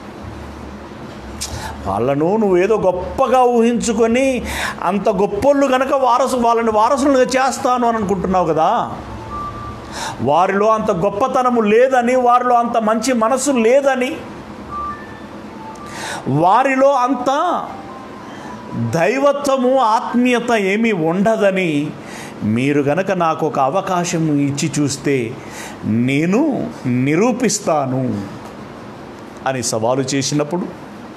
వాళ్ళను నువ్వేదో గొప్పగా ఊహించుకొని అంత గొప్పోళ్ళు కనుక వారసు వాళ్ళని వారసులుగా చేస్తాను అని అనుకుంటున్నావు కదా వారిలో అంత గొప్పతనము లేదని వారిలో అంత మంచి మనసు లేదని వారిలో అంత దైవత్వము ఆత్మీయత ఏమీ ఉండదని మీరు గనక నాకు ఒక అవకాశం ఇచ్చి చూస్తే నేను నిరూపిస్తాను అని సవాలు చేసినప్పుడు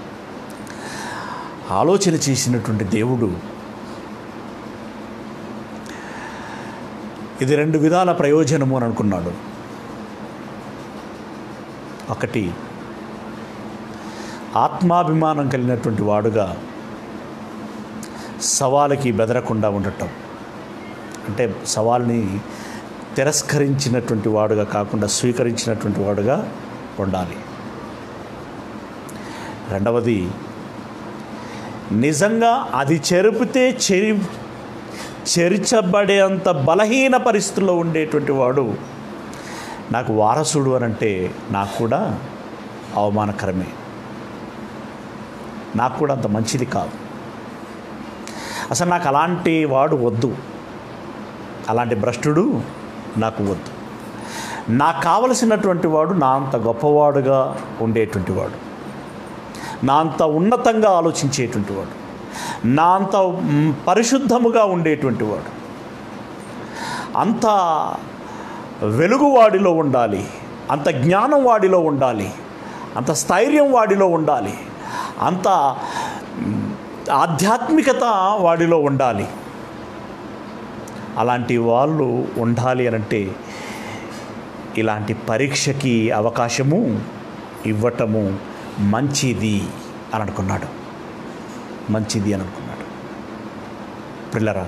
ఆలోచన చేసినటువంటి దేవుడు ఇది రెండు విధాల ప్రయోజనము అని అనుకున్నాడు ఒకటి ఆత్మాభిమానం కలిగినటువంటి వాడుగా సవాలుకి బెదరకుండా ఉండటం అంటే సవాల్ని తిరస్కరించినటువంటి వాడుగా కాకుండా స్వీకరించినటువంటి వాడుగా ఉండాలి రెండవది నిజంగా అది చెరిపితే చెరి చెరిచబడేంత బలహీన పరిస్థితుల్లో ఉండేటువంటి వాడు నాకు వారసుడు అని అంటే నాకు కూడా అవమానకరమే నాకు కూడా అంత మంచిది కాదు అసలు నాకు అలాంటి వాడు వద్దు అలాంటి భ్రష్టుడు నాకు వద్దు నాకు కావలసినటువంటి వాడు నా అంత గొప్పవాడుగా ఉండేటువంటి వాడు నా అంత ఉన్నతంగా ఆలోచించేటువంటి వాడు నా అంత మ్, పరిశుద్ధముగా ఉండేటువంటి వాడు అంత వెలుగు వాడిలో ఉండాలి అంత జ్ఞానం వాడిలో ఉండాలి అంత స్థైర్యం వాడిలో ఉండాలి అంత మ్, ఆధ్యాత్మికత వాడిలో ఉండాలి అలాంటి వాళ్ళు ఉండాలి అని అంటే ఇలాంటి పరీక్షకి అవకాశము ఇవ్వటము మంచిది అని అనుకున్నాడు మంచిది అని అనుకున్నాడు పిల్లరా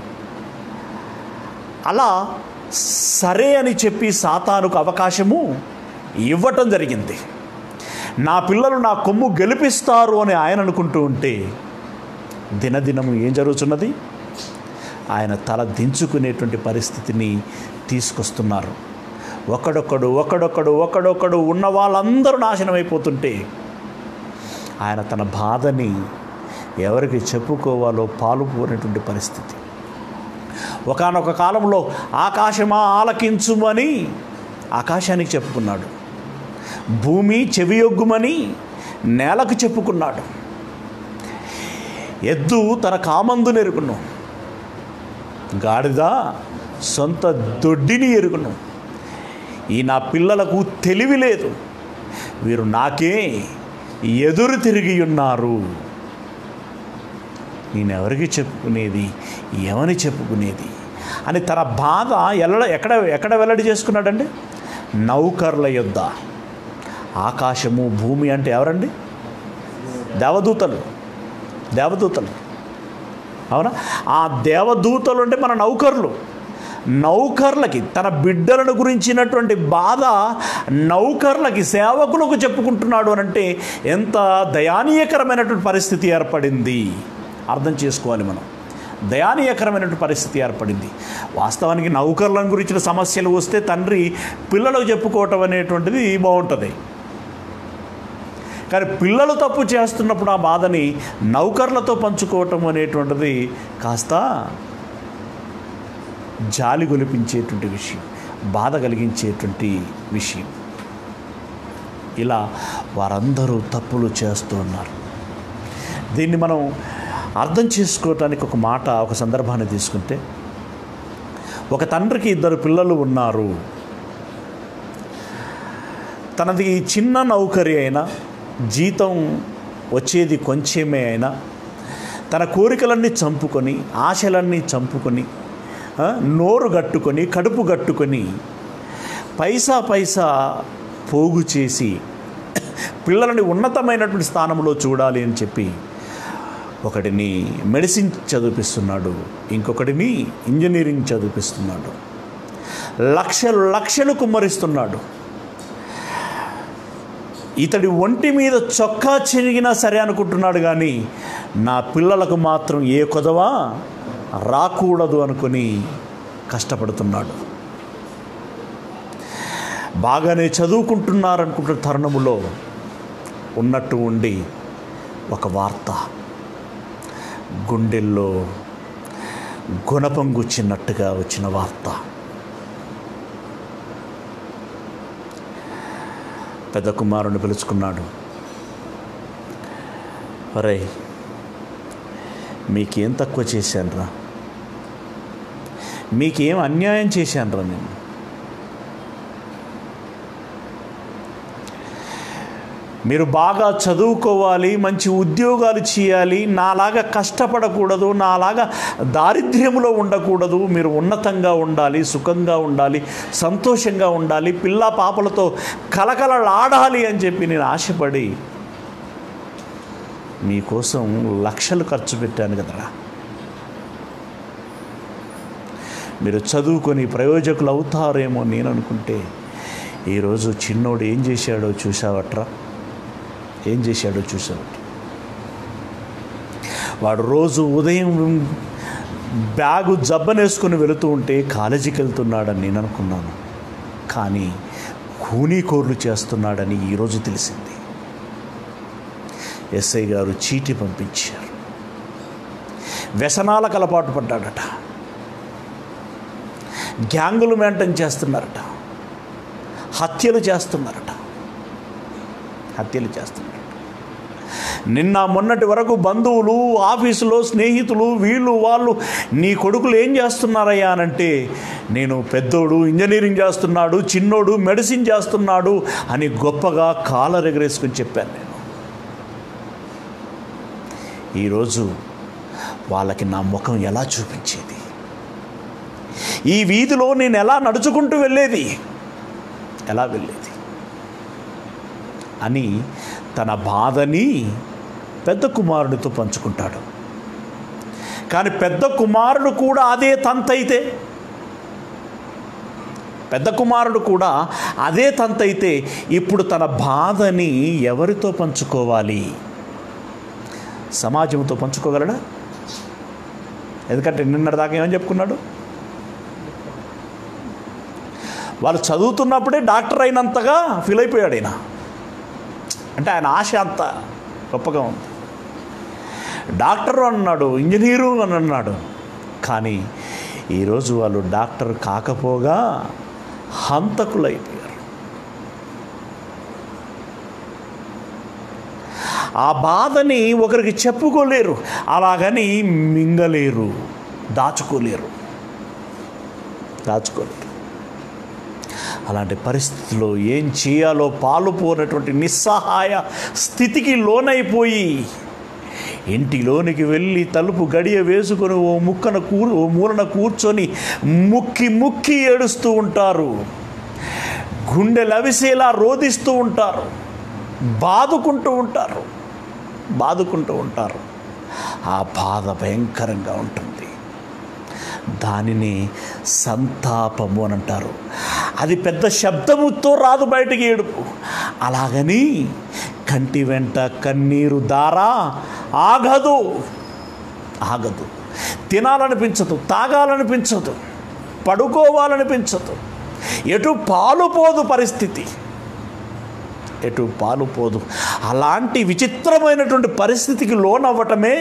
అలా సరే అని చెప్పి సాతానుకు అవకాశము ఇవ్వటం జరిగింది నా పిల్లలు నా కొమ్ము గెలిపిస్తారు అని ఆయన అనుకుంటూ ఉంటే దినదినము ఏం జరుగుతున్నది ఆయన తల దించుకునేటువంటి పరిస్థితిని తీసుకొస్తున్నారు ఒకడొకడు ఒకడొకడు ఒకడొకడు ఉన్న వాళ్ళందరూ నాశనం అయిపోతుంటే ఆయన తన బాధని ఎవరికి చెప్పుకోవాలో పాలుపోయినటువంటి పరిస్థితి ఒకానొక కాలంలో ఆకాశమా ఆలకించుమని ఆకాశానికి చెప్పుకున్నాడు భూమి చెవియొగ్గుమని నేలకు చెప్పుకున్నాడు ఎద్దు తన కామందు నెరుగును గాడిద సొంత దొడ్డిని ఎరుగును ఈ నా పిల్లలకు తెలివి లేదు వీరు నాకే ఎదురు తిరిగి ఉన్నారు నేనెవరికి చెప్పుకునేది ఏమని చెప్పుకునేది అని తన బాధ ఎల్ల ఎక్కడ ఎక్కడ వెల్లడి చేసుకున్నాడండి నౌకర్ల యొద్ద ఆకాశము భూమి అంటే ఎవరండి దేవదూతలు దేవదూతలు అవునా ఆ దేవదూతలు అంటే మన నౌకర్లు నౌకర్లకి తన బిడ్డలను గురించినటువంటి బాధ నౌకర్లకి సేవకులకు చెప్పుకుంటున్నాడు అని అంటే ఎంత దయానీయకరమైనటువంటి పరిస్థితి ఏర్పడింది అర్థం చేసుకోవాలి మనం దయానీయకరమైనటువంటి పరిస్థితి ఏర్పడింది వాస్తవానికి నౌకర్లను గురించిన సమస్యలు వస్తే తండ్రి పిల్లలకు చెప్పుకోవటం అనేటువంటిది బాగుంటుంది కానీ పిల్లలు తప్పు చేస్తున్నప్పుడు ఆ బాధని నౌకర్లతో పంచుకోవటం అనేటువంటిది కాస్త జాలి గొలిపించేటువంటి విషయం బాధ కలిగించేటువంటి విషయం ఇలా వారందరూ తప్పులు చేస్తూ ఉన్నారు దీన్ని మనం అర్థం చేసుకోవటానికి ఒక మాట ఒక సందర్భాన్ని తీసుకుంటే ఒక తండ్రికి ఇద్దరు పిల్లలు ఉన్నారు తనది చిన్న నౌకరి అయినా జీతం వచ్చేది కొంచెమే అయినా తన కోరికలన్నీ చంపుకొని ఆశలన్నీ చంపుకొని ఆ, నోరు గట్టుకొని కడుపు గట్టుకొని పైసా పైసా పోగు చేసి పిల్లలని ఉన్నతమైనటువంటి స్థానంలో చూడాలి అని చెప్పి ఒకటిని మెడిసిన్ చదివిపిస్తున్నాడు ఇంకొకటిని ఇంజనీరింగ్ చదివిపిస్తున్నాడు లక్షలు లక్షలు కుమ్మరిస్తున్నాడు ఇతడి ఒంటి మీద చొక్కా చిరిగినా సరే అనుకుంటున్నాడు కానీ నా పిల్లలకు మాత్రం ఏ కొదవా రాకూడదు అనుకుని కష్టపడుతున్నాడు బాగానే చదువుకుంటున్నారనుకుంటున్న తరుణములో ఉన్నట్టు ఉండి ఒక వార్త గుండెల్లో గుణపంగుచ్చినట్టుగా వచ్చిన వార్త పెద్ద కుమారుని పిలుచుకున్నాడు అరే మీకేం తక్కువ చేశానురా మీకేం అన్యాయం చేశానురా నేను మీరు బాగా చదువుకోవాలి మంచి ఉద్యోగాలు చేయాలి నాలాగా కష్టపడకూడదు నాలాగా దారిద్ర్యంలో ఉండకూడదు మీరు ఉన్నతంగా ఉండాలి సుఖంగా ఉండాలి సంతోషంగా ఉండాలి పిల్ల పాపలతో కలకలలాడాలి అని చెప్పి నేను ఆశపడి మీకోసం లక్షలు ఖర్చు పెట్టాను కదరా మీరు చదువుకొని ప్రయోజకులు అవుతారేమో నేను అనుకుంటే ఈరోజు చిన్నోడు ఏం చేశాడో చూసావట్రా ఏం చేశాడో చూసావట వాడు రోజు ఉదయం బ్యాగు జబ్బనేసుకొని వెళుతూ ఉంటే కాలేజీకి వెళ్తున్నాడని నేను అనుకున్నాను కానీ కూనీకోర్లు చేస్తున్నాడని ఈరోజు తెలిసింది ఎస్ఐ గారు చీటి పంపించారు వ్యసనాలకు అలవాటు పడ్డాడట గ్యాంగులు మెయింటైన్ చేస్తున్నారట హత్యలు చేస్తున్నారట హత్యలు చేస్తున్నారట నిన్న మొన్నటి వరకు బంధువులు ఆఫీసులో స్నేహితులు వీళ్ళు వాళ్ళు నీ కొడుకులు ఏం చేస్తున్నారయ్యా అనంటే నేను పెద్దోడు ఇంజనీరింగ్ చేస్తున్నాడు చిన్నోడు మెడిసిన్ చేస్తున్నాడు అని గొప్పగా కాలర్ ఎగరేసుకుని చెప్పాను నేను ఈరోజు వాళ్ళకి నా ముఖం ఎలా చూపించేది ఈ వీధిలో నేను ఎలా నడుచుకుంటూ వెళ్ళేది ఎలా వెళ్ళేది అని తన బాధని పెద్ద కుమారుడితో పంచుకుంటాడు కానీ పెద్ద కుమారుడు కూడా అదే తంతైతే పెద్ద కుమారుడు కూడా అదే తంతైతే ఇప్పుడు తన బాధని ఎవరితో పంచుకోవాలి సమాజంతో పంచుకోగలడా ఎందుకంటే నిన్నటిదాకా ఏమని చెప్పుకున్నాడు వాళ్ళు చదువుతున్నప్పుడే డాక్టర్ అయినంతగా ఫీల్ అయిపోయాడు ఆయన అంటే ఆయన ఆశ అంత గొప్పగా ఉంది డాక్టర్ అన్నాడు ఇంజనీరు అని అన్నాడు కానీ ఈరోజు వాళ్ళు డాక్టర్ కాకపోగా హంతకులైపోయారు ఆ బాధని ఒకరికి చెప్పుకోలేరు అలాగని మింగలేరు దాచుకోలేరు దాచుకోలేరు అలాంటి పరిస్థితుల్లో ఏం చేయాలో పాలుపోనటువంటి నిస్సహాయ స్థితికి లోనైపోయి ఇంటిలోనికి వెళ్ళి తలుపు గడియ వేసుకొని ఓ ముక్కన కూ ఓ మూలన కూర్చొని ముక్కి ముక్కి ఏడుస్తూ ఉంటారు గుండె లవిసేలా రోదిస్తూ ఉంటారు బాదుకుంటూ ఉంటారు బాదుకుంటూ ఉంటారు ఆ బాధ భయంకరంగా ఉంటుంది దానిని సంతాపము అని అంటారు అది పెద్ద శబ్దముతో రాదు బయటికి ఏడుపు అలాగని కంటి వెంట కన్నీరు దారా ఆగదు ఆగదు తినాలనిపించదు తాగాలనిపించదు పడుకోవాలనిపించదు ఎటు పాలుపోదు పరిస్థితి ఎటు పాలుపోదు అలాంటి విచిత్రమైనటువంటి పరిస్థితికి లోనవ్వటమే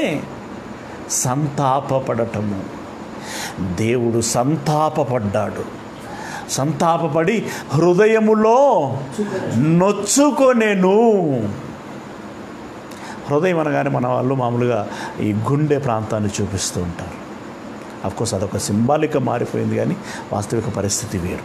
సంతాపపడటము దేవుడు సంతాపపడ్డాడు సంతాపపడి హృదయములో నొచ్చుకొనేను హృదయం అనగానే మన వాళ్ళు మామూలుగా ఈ గుండె ప్రాంతాన్ని చూపిస్తూ ఉంటారు అఫ్కోర్స్ అదొక సింబాలిక మారిపోయింది కానీ వాస్తవిక పరిస్థితి వేరు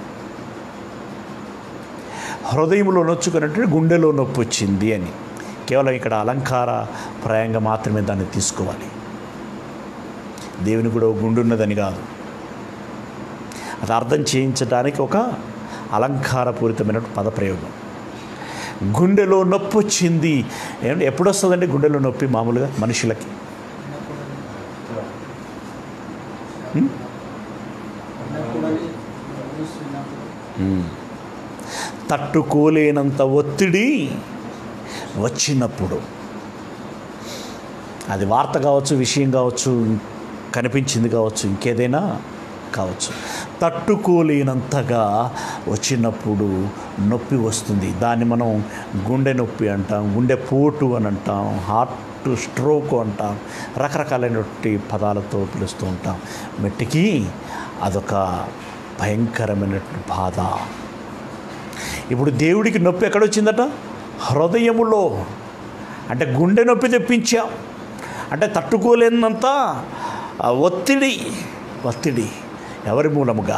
హృదయంలో నొచ్చుకున్నట్టు గుండెలో నొప్పి వచ్చింది అని కేవలం ఇక్కడ అలంకార ప్రాయంగా మాత్రమే దాన్ని తీసుకోవాలి దేవుని కూడా ఒక గుండె ఉన్నదని కాదు అది అర్థం చేయించడానికి ఒక అలంకారపూరితమైన పదప్రయోగం గుండెలో నొప్పి వచ్చింది ఏమంటే ఎప్పుడు వస్తుందండి గుండెలో నొప్పి మామూలుగా మనుషులకి హ్మ్? హ్మ్. తట్టుకోలేనంత ఒత్తిడి వచ్చినప్పుడు అది వార్త కావచ్చు విషయం కావచ్చు కనిపించింది కావచ్చు ఇంకేదైనా కావచ్చు తట్టుకోలేనంతగా వచ్చినప్పుడు నొప్పి వస్తుంది దాన్ని మనం గుండె నొప్పి అంటాం గుండె పోటు అని అంటాం హార్ట్ స్ట్రోక్ అంటాం రకరకాలైనటువంటి పదాలతో పిలుస్తూ ఉంటాం మెట్టికి అదొక భయంకరమైనటువంటి బాధ ఇప్పుడు దేవుడికి నొప్పి ఎక్కడొచ్చిందట హృదయములో అంటే గుండె నొప్పి తెప్పించాం అంటే తట్టుకోలేనంత ఆ ఒత్తిడి ఒత్తిడి ఎవరి మూలముగా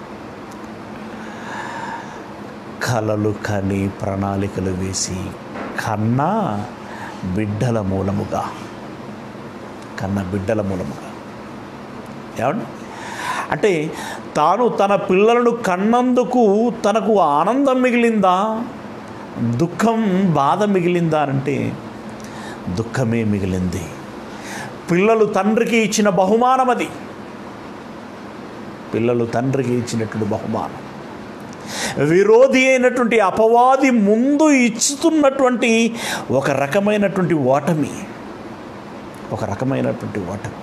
కలలు కని ప్రణాళికలు వేసి కన్న బిడ్డల మూలముగా కన్న బిడ్డల మూలముగా ఏమండి అంటే తాను తన పిల్లలను కన్నందుకు తనకు ఆనందం మిగిలిందా దుఃఖం బాధ మిగిలిందా అంటే దుఃఖమే మిగిలింది పిల్లలు తండ్రికి ఇచ్చిన బహుమానం అది పిల్లలు తండ్రికి ఇచ్చినటువంటి బహుమానం విరోధి అయినటువంటి అపవాది ముందు ఇచ్చుతున్నటువంటి ఒక రకమైనటువంటి ఓటమి ఒక రకమైనటువంటి ఓటమి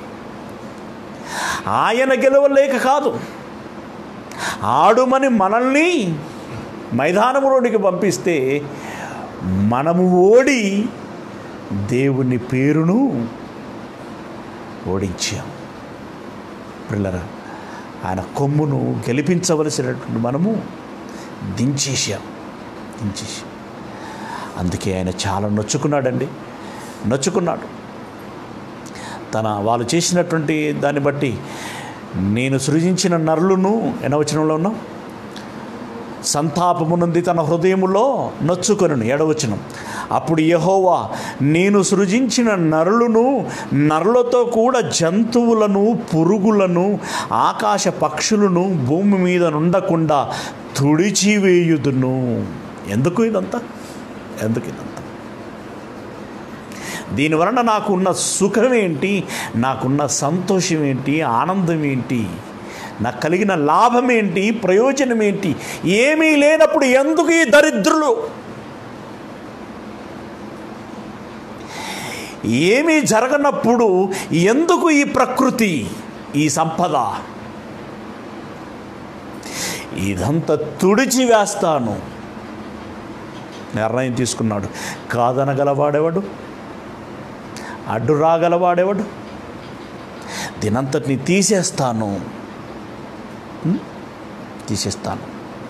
ఆయన గెలవలేక కాదు ఆడుమని మనల్ని మైదానములోనికి పంపిస్తే మనము ఓడి దేవుని పేరును ఓడించాం పిల్లరా ఆయన కొమ్మును గెలిపించవలసినటువంటి మనము దించేసాం దించేసాం అందుకే ఆయన చాలా నొచ్చుకున్నాడండి నొచ్చుకున్నాడు తన వాళ్ళు చేసినటువంటి దాన్ని బట్టి నేను సృజించిన నరులను ఎనవచనంలో ఉన్నాం సంతాపము నుండి తన హృదయములో నొచ్చుకొను ఎడవచనం అప్పుడు యహోవా నేను సృజించిన నరులను నరులతో కూడా జంతువులను పురుగులను ఆకాశ పక్షులను భూమి మీద నుండకుండా తుడిచివేయుదును ఎందుకు ఇదంతా ఎందుకు ఇదంతా దీనివలన నాకున్న సుఖం ఏంటి నాకున్న సంతోషం ఏంటి ఆనందం ఏంటి నాకు కలిగిన లాభం ఏంటి ప్రయోజనం ఏంటి ఏమీ లేనప్పుడు ఎందుకు ఈ దరిద్రులు ఏమీ జరగనప్పుడు ఎందుకు ఈ ప్రకృతి ఈ సంపద ఇదంతా తుడిచి వేస్తాను నిర్ణయం తీసుకున్నాడు కాదనగలవాడేవాడు అడ్డు రాగలవాడేవాడు దీనంతటిని తీసేస్తాను ఉం? తీసేస్తాను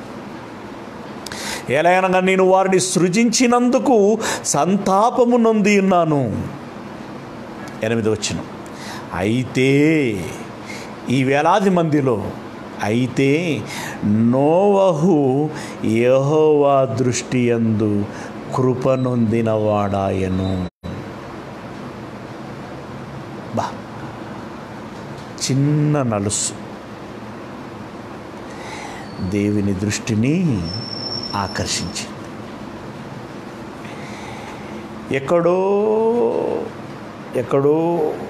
ఎలాగనగా నేను వారిని సృజించినందుకు సంతాపము నొంది ఉన్నాను ఎనిమిది వచ్చిన అయితే ఈ వేలాది మందిలో అయితే నోవహు యెహోవా దృష్టి యందు కృపనొందినవాడాయను బా చిన్న నలుసు దేవుని దృష్టిని ఆకర్షించింది ఎక్కడో ఎక్కడో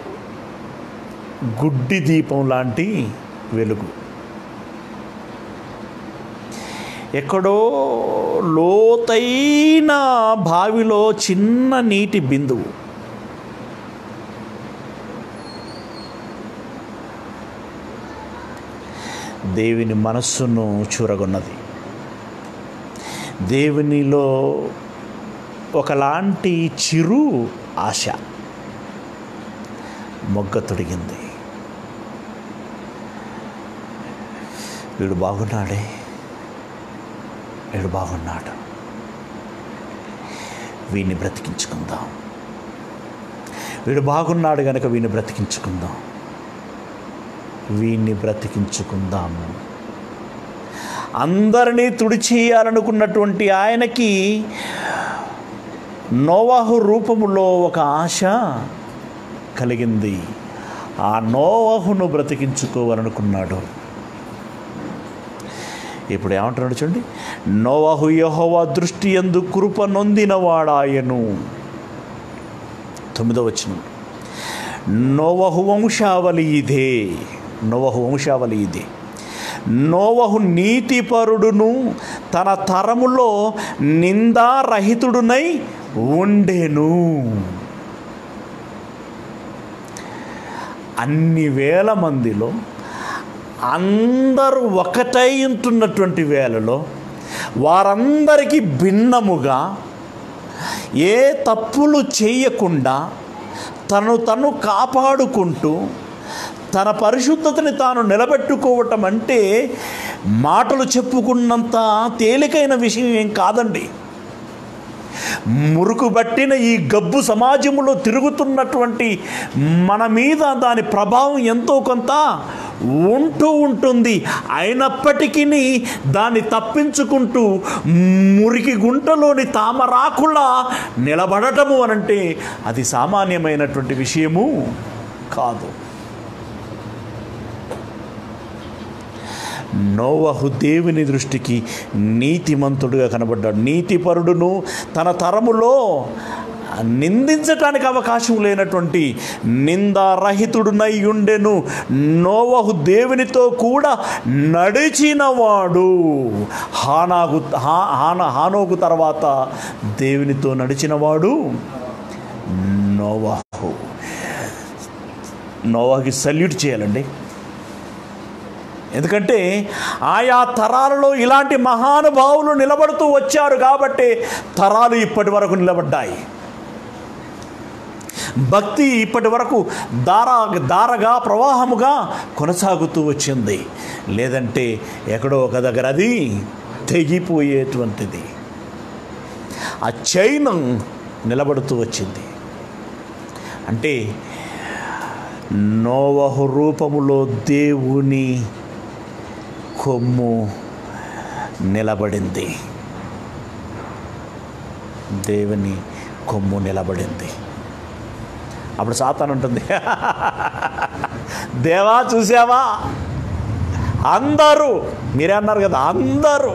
గుడ్డి దీపం లాంటి వెలుగు ఎక్కడో లోతైన బావిలో చిన్న నీటి బిందువు దేవుని మనస్సును చూరగొన్నది దేవునిలో ఒకలాంటి చిరు ఆశ మొగ్గ తొడిగింది వీడు బాగున్నాడే వీడు బాగున్నాడు వీడిని బ్రతికించుకుందాం వీడు బాగున్నాడు కనుక వీడిని బ్రతికించుకుందాం వీణ్ణి బ్రతికించుకుందాము అందరినీ తుడిచేయాలనుకున్నటువంటి ఆయనకి నోవాహు రూపములో ఒక ఆశ కలిగింది ఆ నోవాహును బ్రతికించుకోవాలనుకున్నాడు ఇప్పుడు ఏమంటున్నాడు చూడండి నోవాహు యెహోవా దృష్టి ఎందు కృప నొందినవాడాయను తొమ్మిదో వచ్చిన నోవహు వంశావళి ఇదే నోవహు వంశావళి ఇదే నోవహు నీతిపరుడును తన తరములో నిందారహితుడునై ఉండెను అన్ని వేల మందిలో అందరూ ఒకటై ఉంటున్నటువంటి వేళలో వారందరికీ భిన్నముగా ఏ తప్పులు చేయకుండా తను తను కాపాడుకుంటూ తన పరిశుద్ధతని తాను నిలబెట్టుకోవటం అంటే మాటలు చెప్పుకున్నంత తేలికైన విషయం ఏం కాదండి మురుకు బట్టిన ఈ గబ్బు సమాజంలో తిరుగుతున్నటువంటి మన మీద దాని ప్రభావం ఎంతో కొంత ఉంటూ ఉంటుంది అయినప్పటికీ దాన్ని తప్పించుకుంటూ మురికి గుంటలోని తామరాకులా నిలబడటము అనంటే అది సామాన్యమైనటువంటి విషయము కాదు నోవహు దేవుని దృష్టికి నీతిమంతుడుగా కనబడ్డాడు నీతిపరుడును తన తరములో నిందించటానికి అవకాశం లేనటువంటి నిందారహితుడునై ఉండెను నోవహు దేవునితో కూడా నడిచినవాడు హానాగు హా హాన హానోకు తర్వాత దేవునితో నడిచినవాడు నోవాహు నోవాకి సల్యూట్ చేయాలండి ఎందుకంటే ఆయా తరాలలో ఇలాంటి మహానుభావులు నిలబడుతూ వచ్చారు కాబట్టి తరాలు ఇప్పటి వరకు నిలబడ్డాయి భక్తి ఇప్పటి వరకు దార దారగా ప్రవాహముగా కొనసాగుతూ వచ్చింది లేదంటే ఎక్కడో ఒక దగ్గర అది తెగిపోయేటువంటిది ఆ చైన్ నిలబడుతూ వచ్చింది అంటే నోవహు రూపములో దేవుని కొమ్ము నిలబడింది దేవుని కొమ్ము నిలబడింది అప్పుడు సాతాను ఉంటుంది దేవా చూసావా అందరూ మీరే అన్నారు కదా అందరూ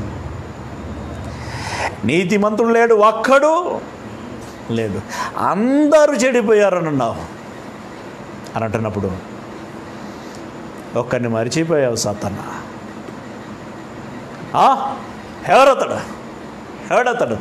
నీతిమంతుడు లేడు ఒక్కడు లేడు అందరూ చెడిపోయారని అన్నావు అని అంటున్నప్పుడు ఒక్కరిని మరిచిపోయావు సాతన్న ఆ? ఎవరతడు ఎవడతడు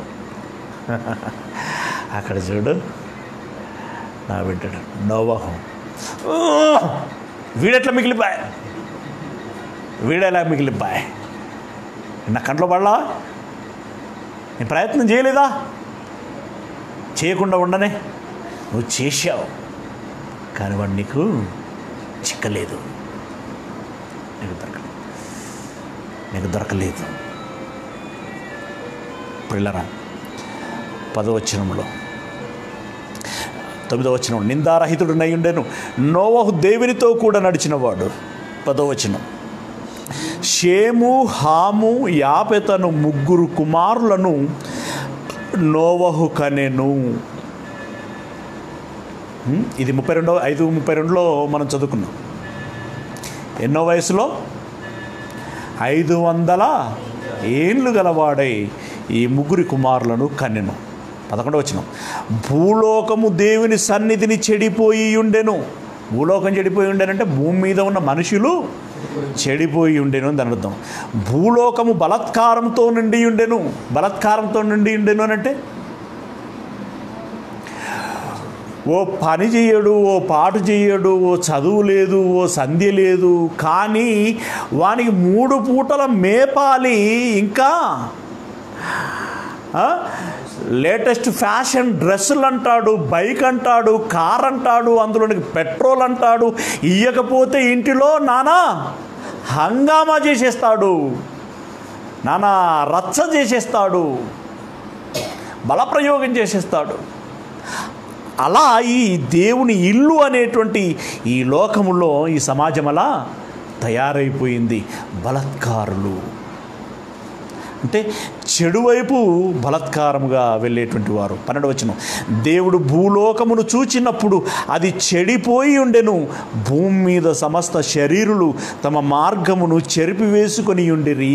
అక్కడ చూడు నా బిడ్డడు నోవహం వీడెట్లా మిగిలిపోయా వీడెలా మిగిలిపోయా నా కంట్లో పడలా నేను ప్రయత్నం చేయలేదా చేయకుండా ఉండనే నువ్వు చేశావు కానీ వాడు నీకు చిక్కలేదు నీకు దొరకలేదు నీకు దొరకలేదు పిల్లరా పదవచనంలో తొమ్మిదవ వచనం నిందారహితుడు నయ్యుండెను నోవహు దేవునితో కూడా నడిచినవాడు పదవచనం షేము హాము యాపెతను ముగ్గురు కుమారులను నోవహు కనెను హ్మ్? ఇది ముప్పై రెండో ఐదు ముప్పై రెండులో మనం చదువుకున్నాం ఎన్నో వయసులో ఐదు వందల ఏండ్లు గలవాడై ఈ ముగ్గురి కుమారులను కన్నెను పదకొండవ వచ్చిన భూలోకము దేవుని సన్నిధిని చెడిపోయి ఉండెను భూలోకం చెడిపోయి ఉండేనంటే భూమి మీద ఉన్న మనుషులు చెడిపోయి ఉండెను అని దాని అర్థం భూలోకము బలత్కారంతో నిండి ఉండెను బలత్కారంతో నిండి ఉండెను అని అంటే ఓ పని చేయడు ఓ పాటు చేయడు ఓ చదువు లేదు ఓ సంధ్య లేదు కానీ వానికి మూడు పూటల మేపాలి ఇంకా ఆ? లేటెస్ట్ ఫ్యాషన్ డ్రెస్సులు అంటాడు బైక్ అంటాడు కార్ అంటాడు అందులోనికి పెట్రోల్ అంటాడు ఇయ్యకపోతే ఇంటిలో నానా హంగామా చేసేస్తాడు నానా రచ్చ చేసేస్తాడు బలప్రయోగం చేసేస్తాడు అలా ఈ దేవుని ఇల్లు అనేటువంటి ఈ లోకములో ఈ సమాజం అలా తయారైపోయింది బలత్కారులు అంటే చెడు వైపు బలత్కారముగా వెళ్ళేటువంటి వారు పన్నెండు వచ్చిన దేవుడు భూలోకమును చూచినప్పుడు అది చెడిపోయి ఉండెను భూమి మీద సమస్త శరీరులు తమ మార్గమును చెరిపివేసుకొని ఉండిరి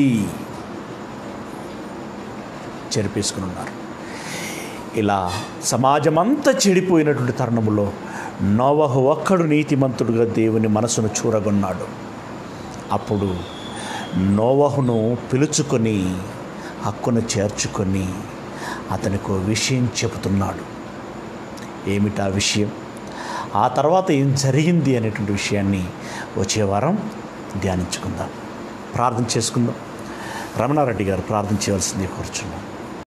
చెరిపేసుకుని ఉన్నారు ఇలా సమాజమంతా చెడిపోయినటువంటి తరుణములో నోవహు ఒక్కడు నీతిమంతుడుగా దేవుని మనసును చూరగొన్నాడు అప్పుడు నోవహును పిలుచుకొని హక్కును చేర్చుకొని అతనికి ఓ విషయం చెబుతున్నాడు ఏమిటా విషయం ఆ తర్వాత ఏం జరిగింది అనేటువంటి విషయాన్ని వచ్చే వారం ధ్యానించుకుందాం ప్రార్థన చేసుకుందాం రమణారెడ్డి గారు ప్రార్థన చేయవలసింది కూర్చున్నాం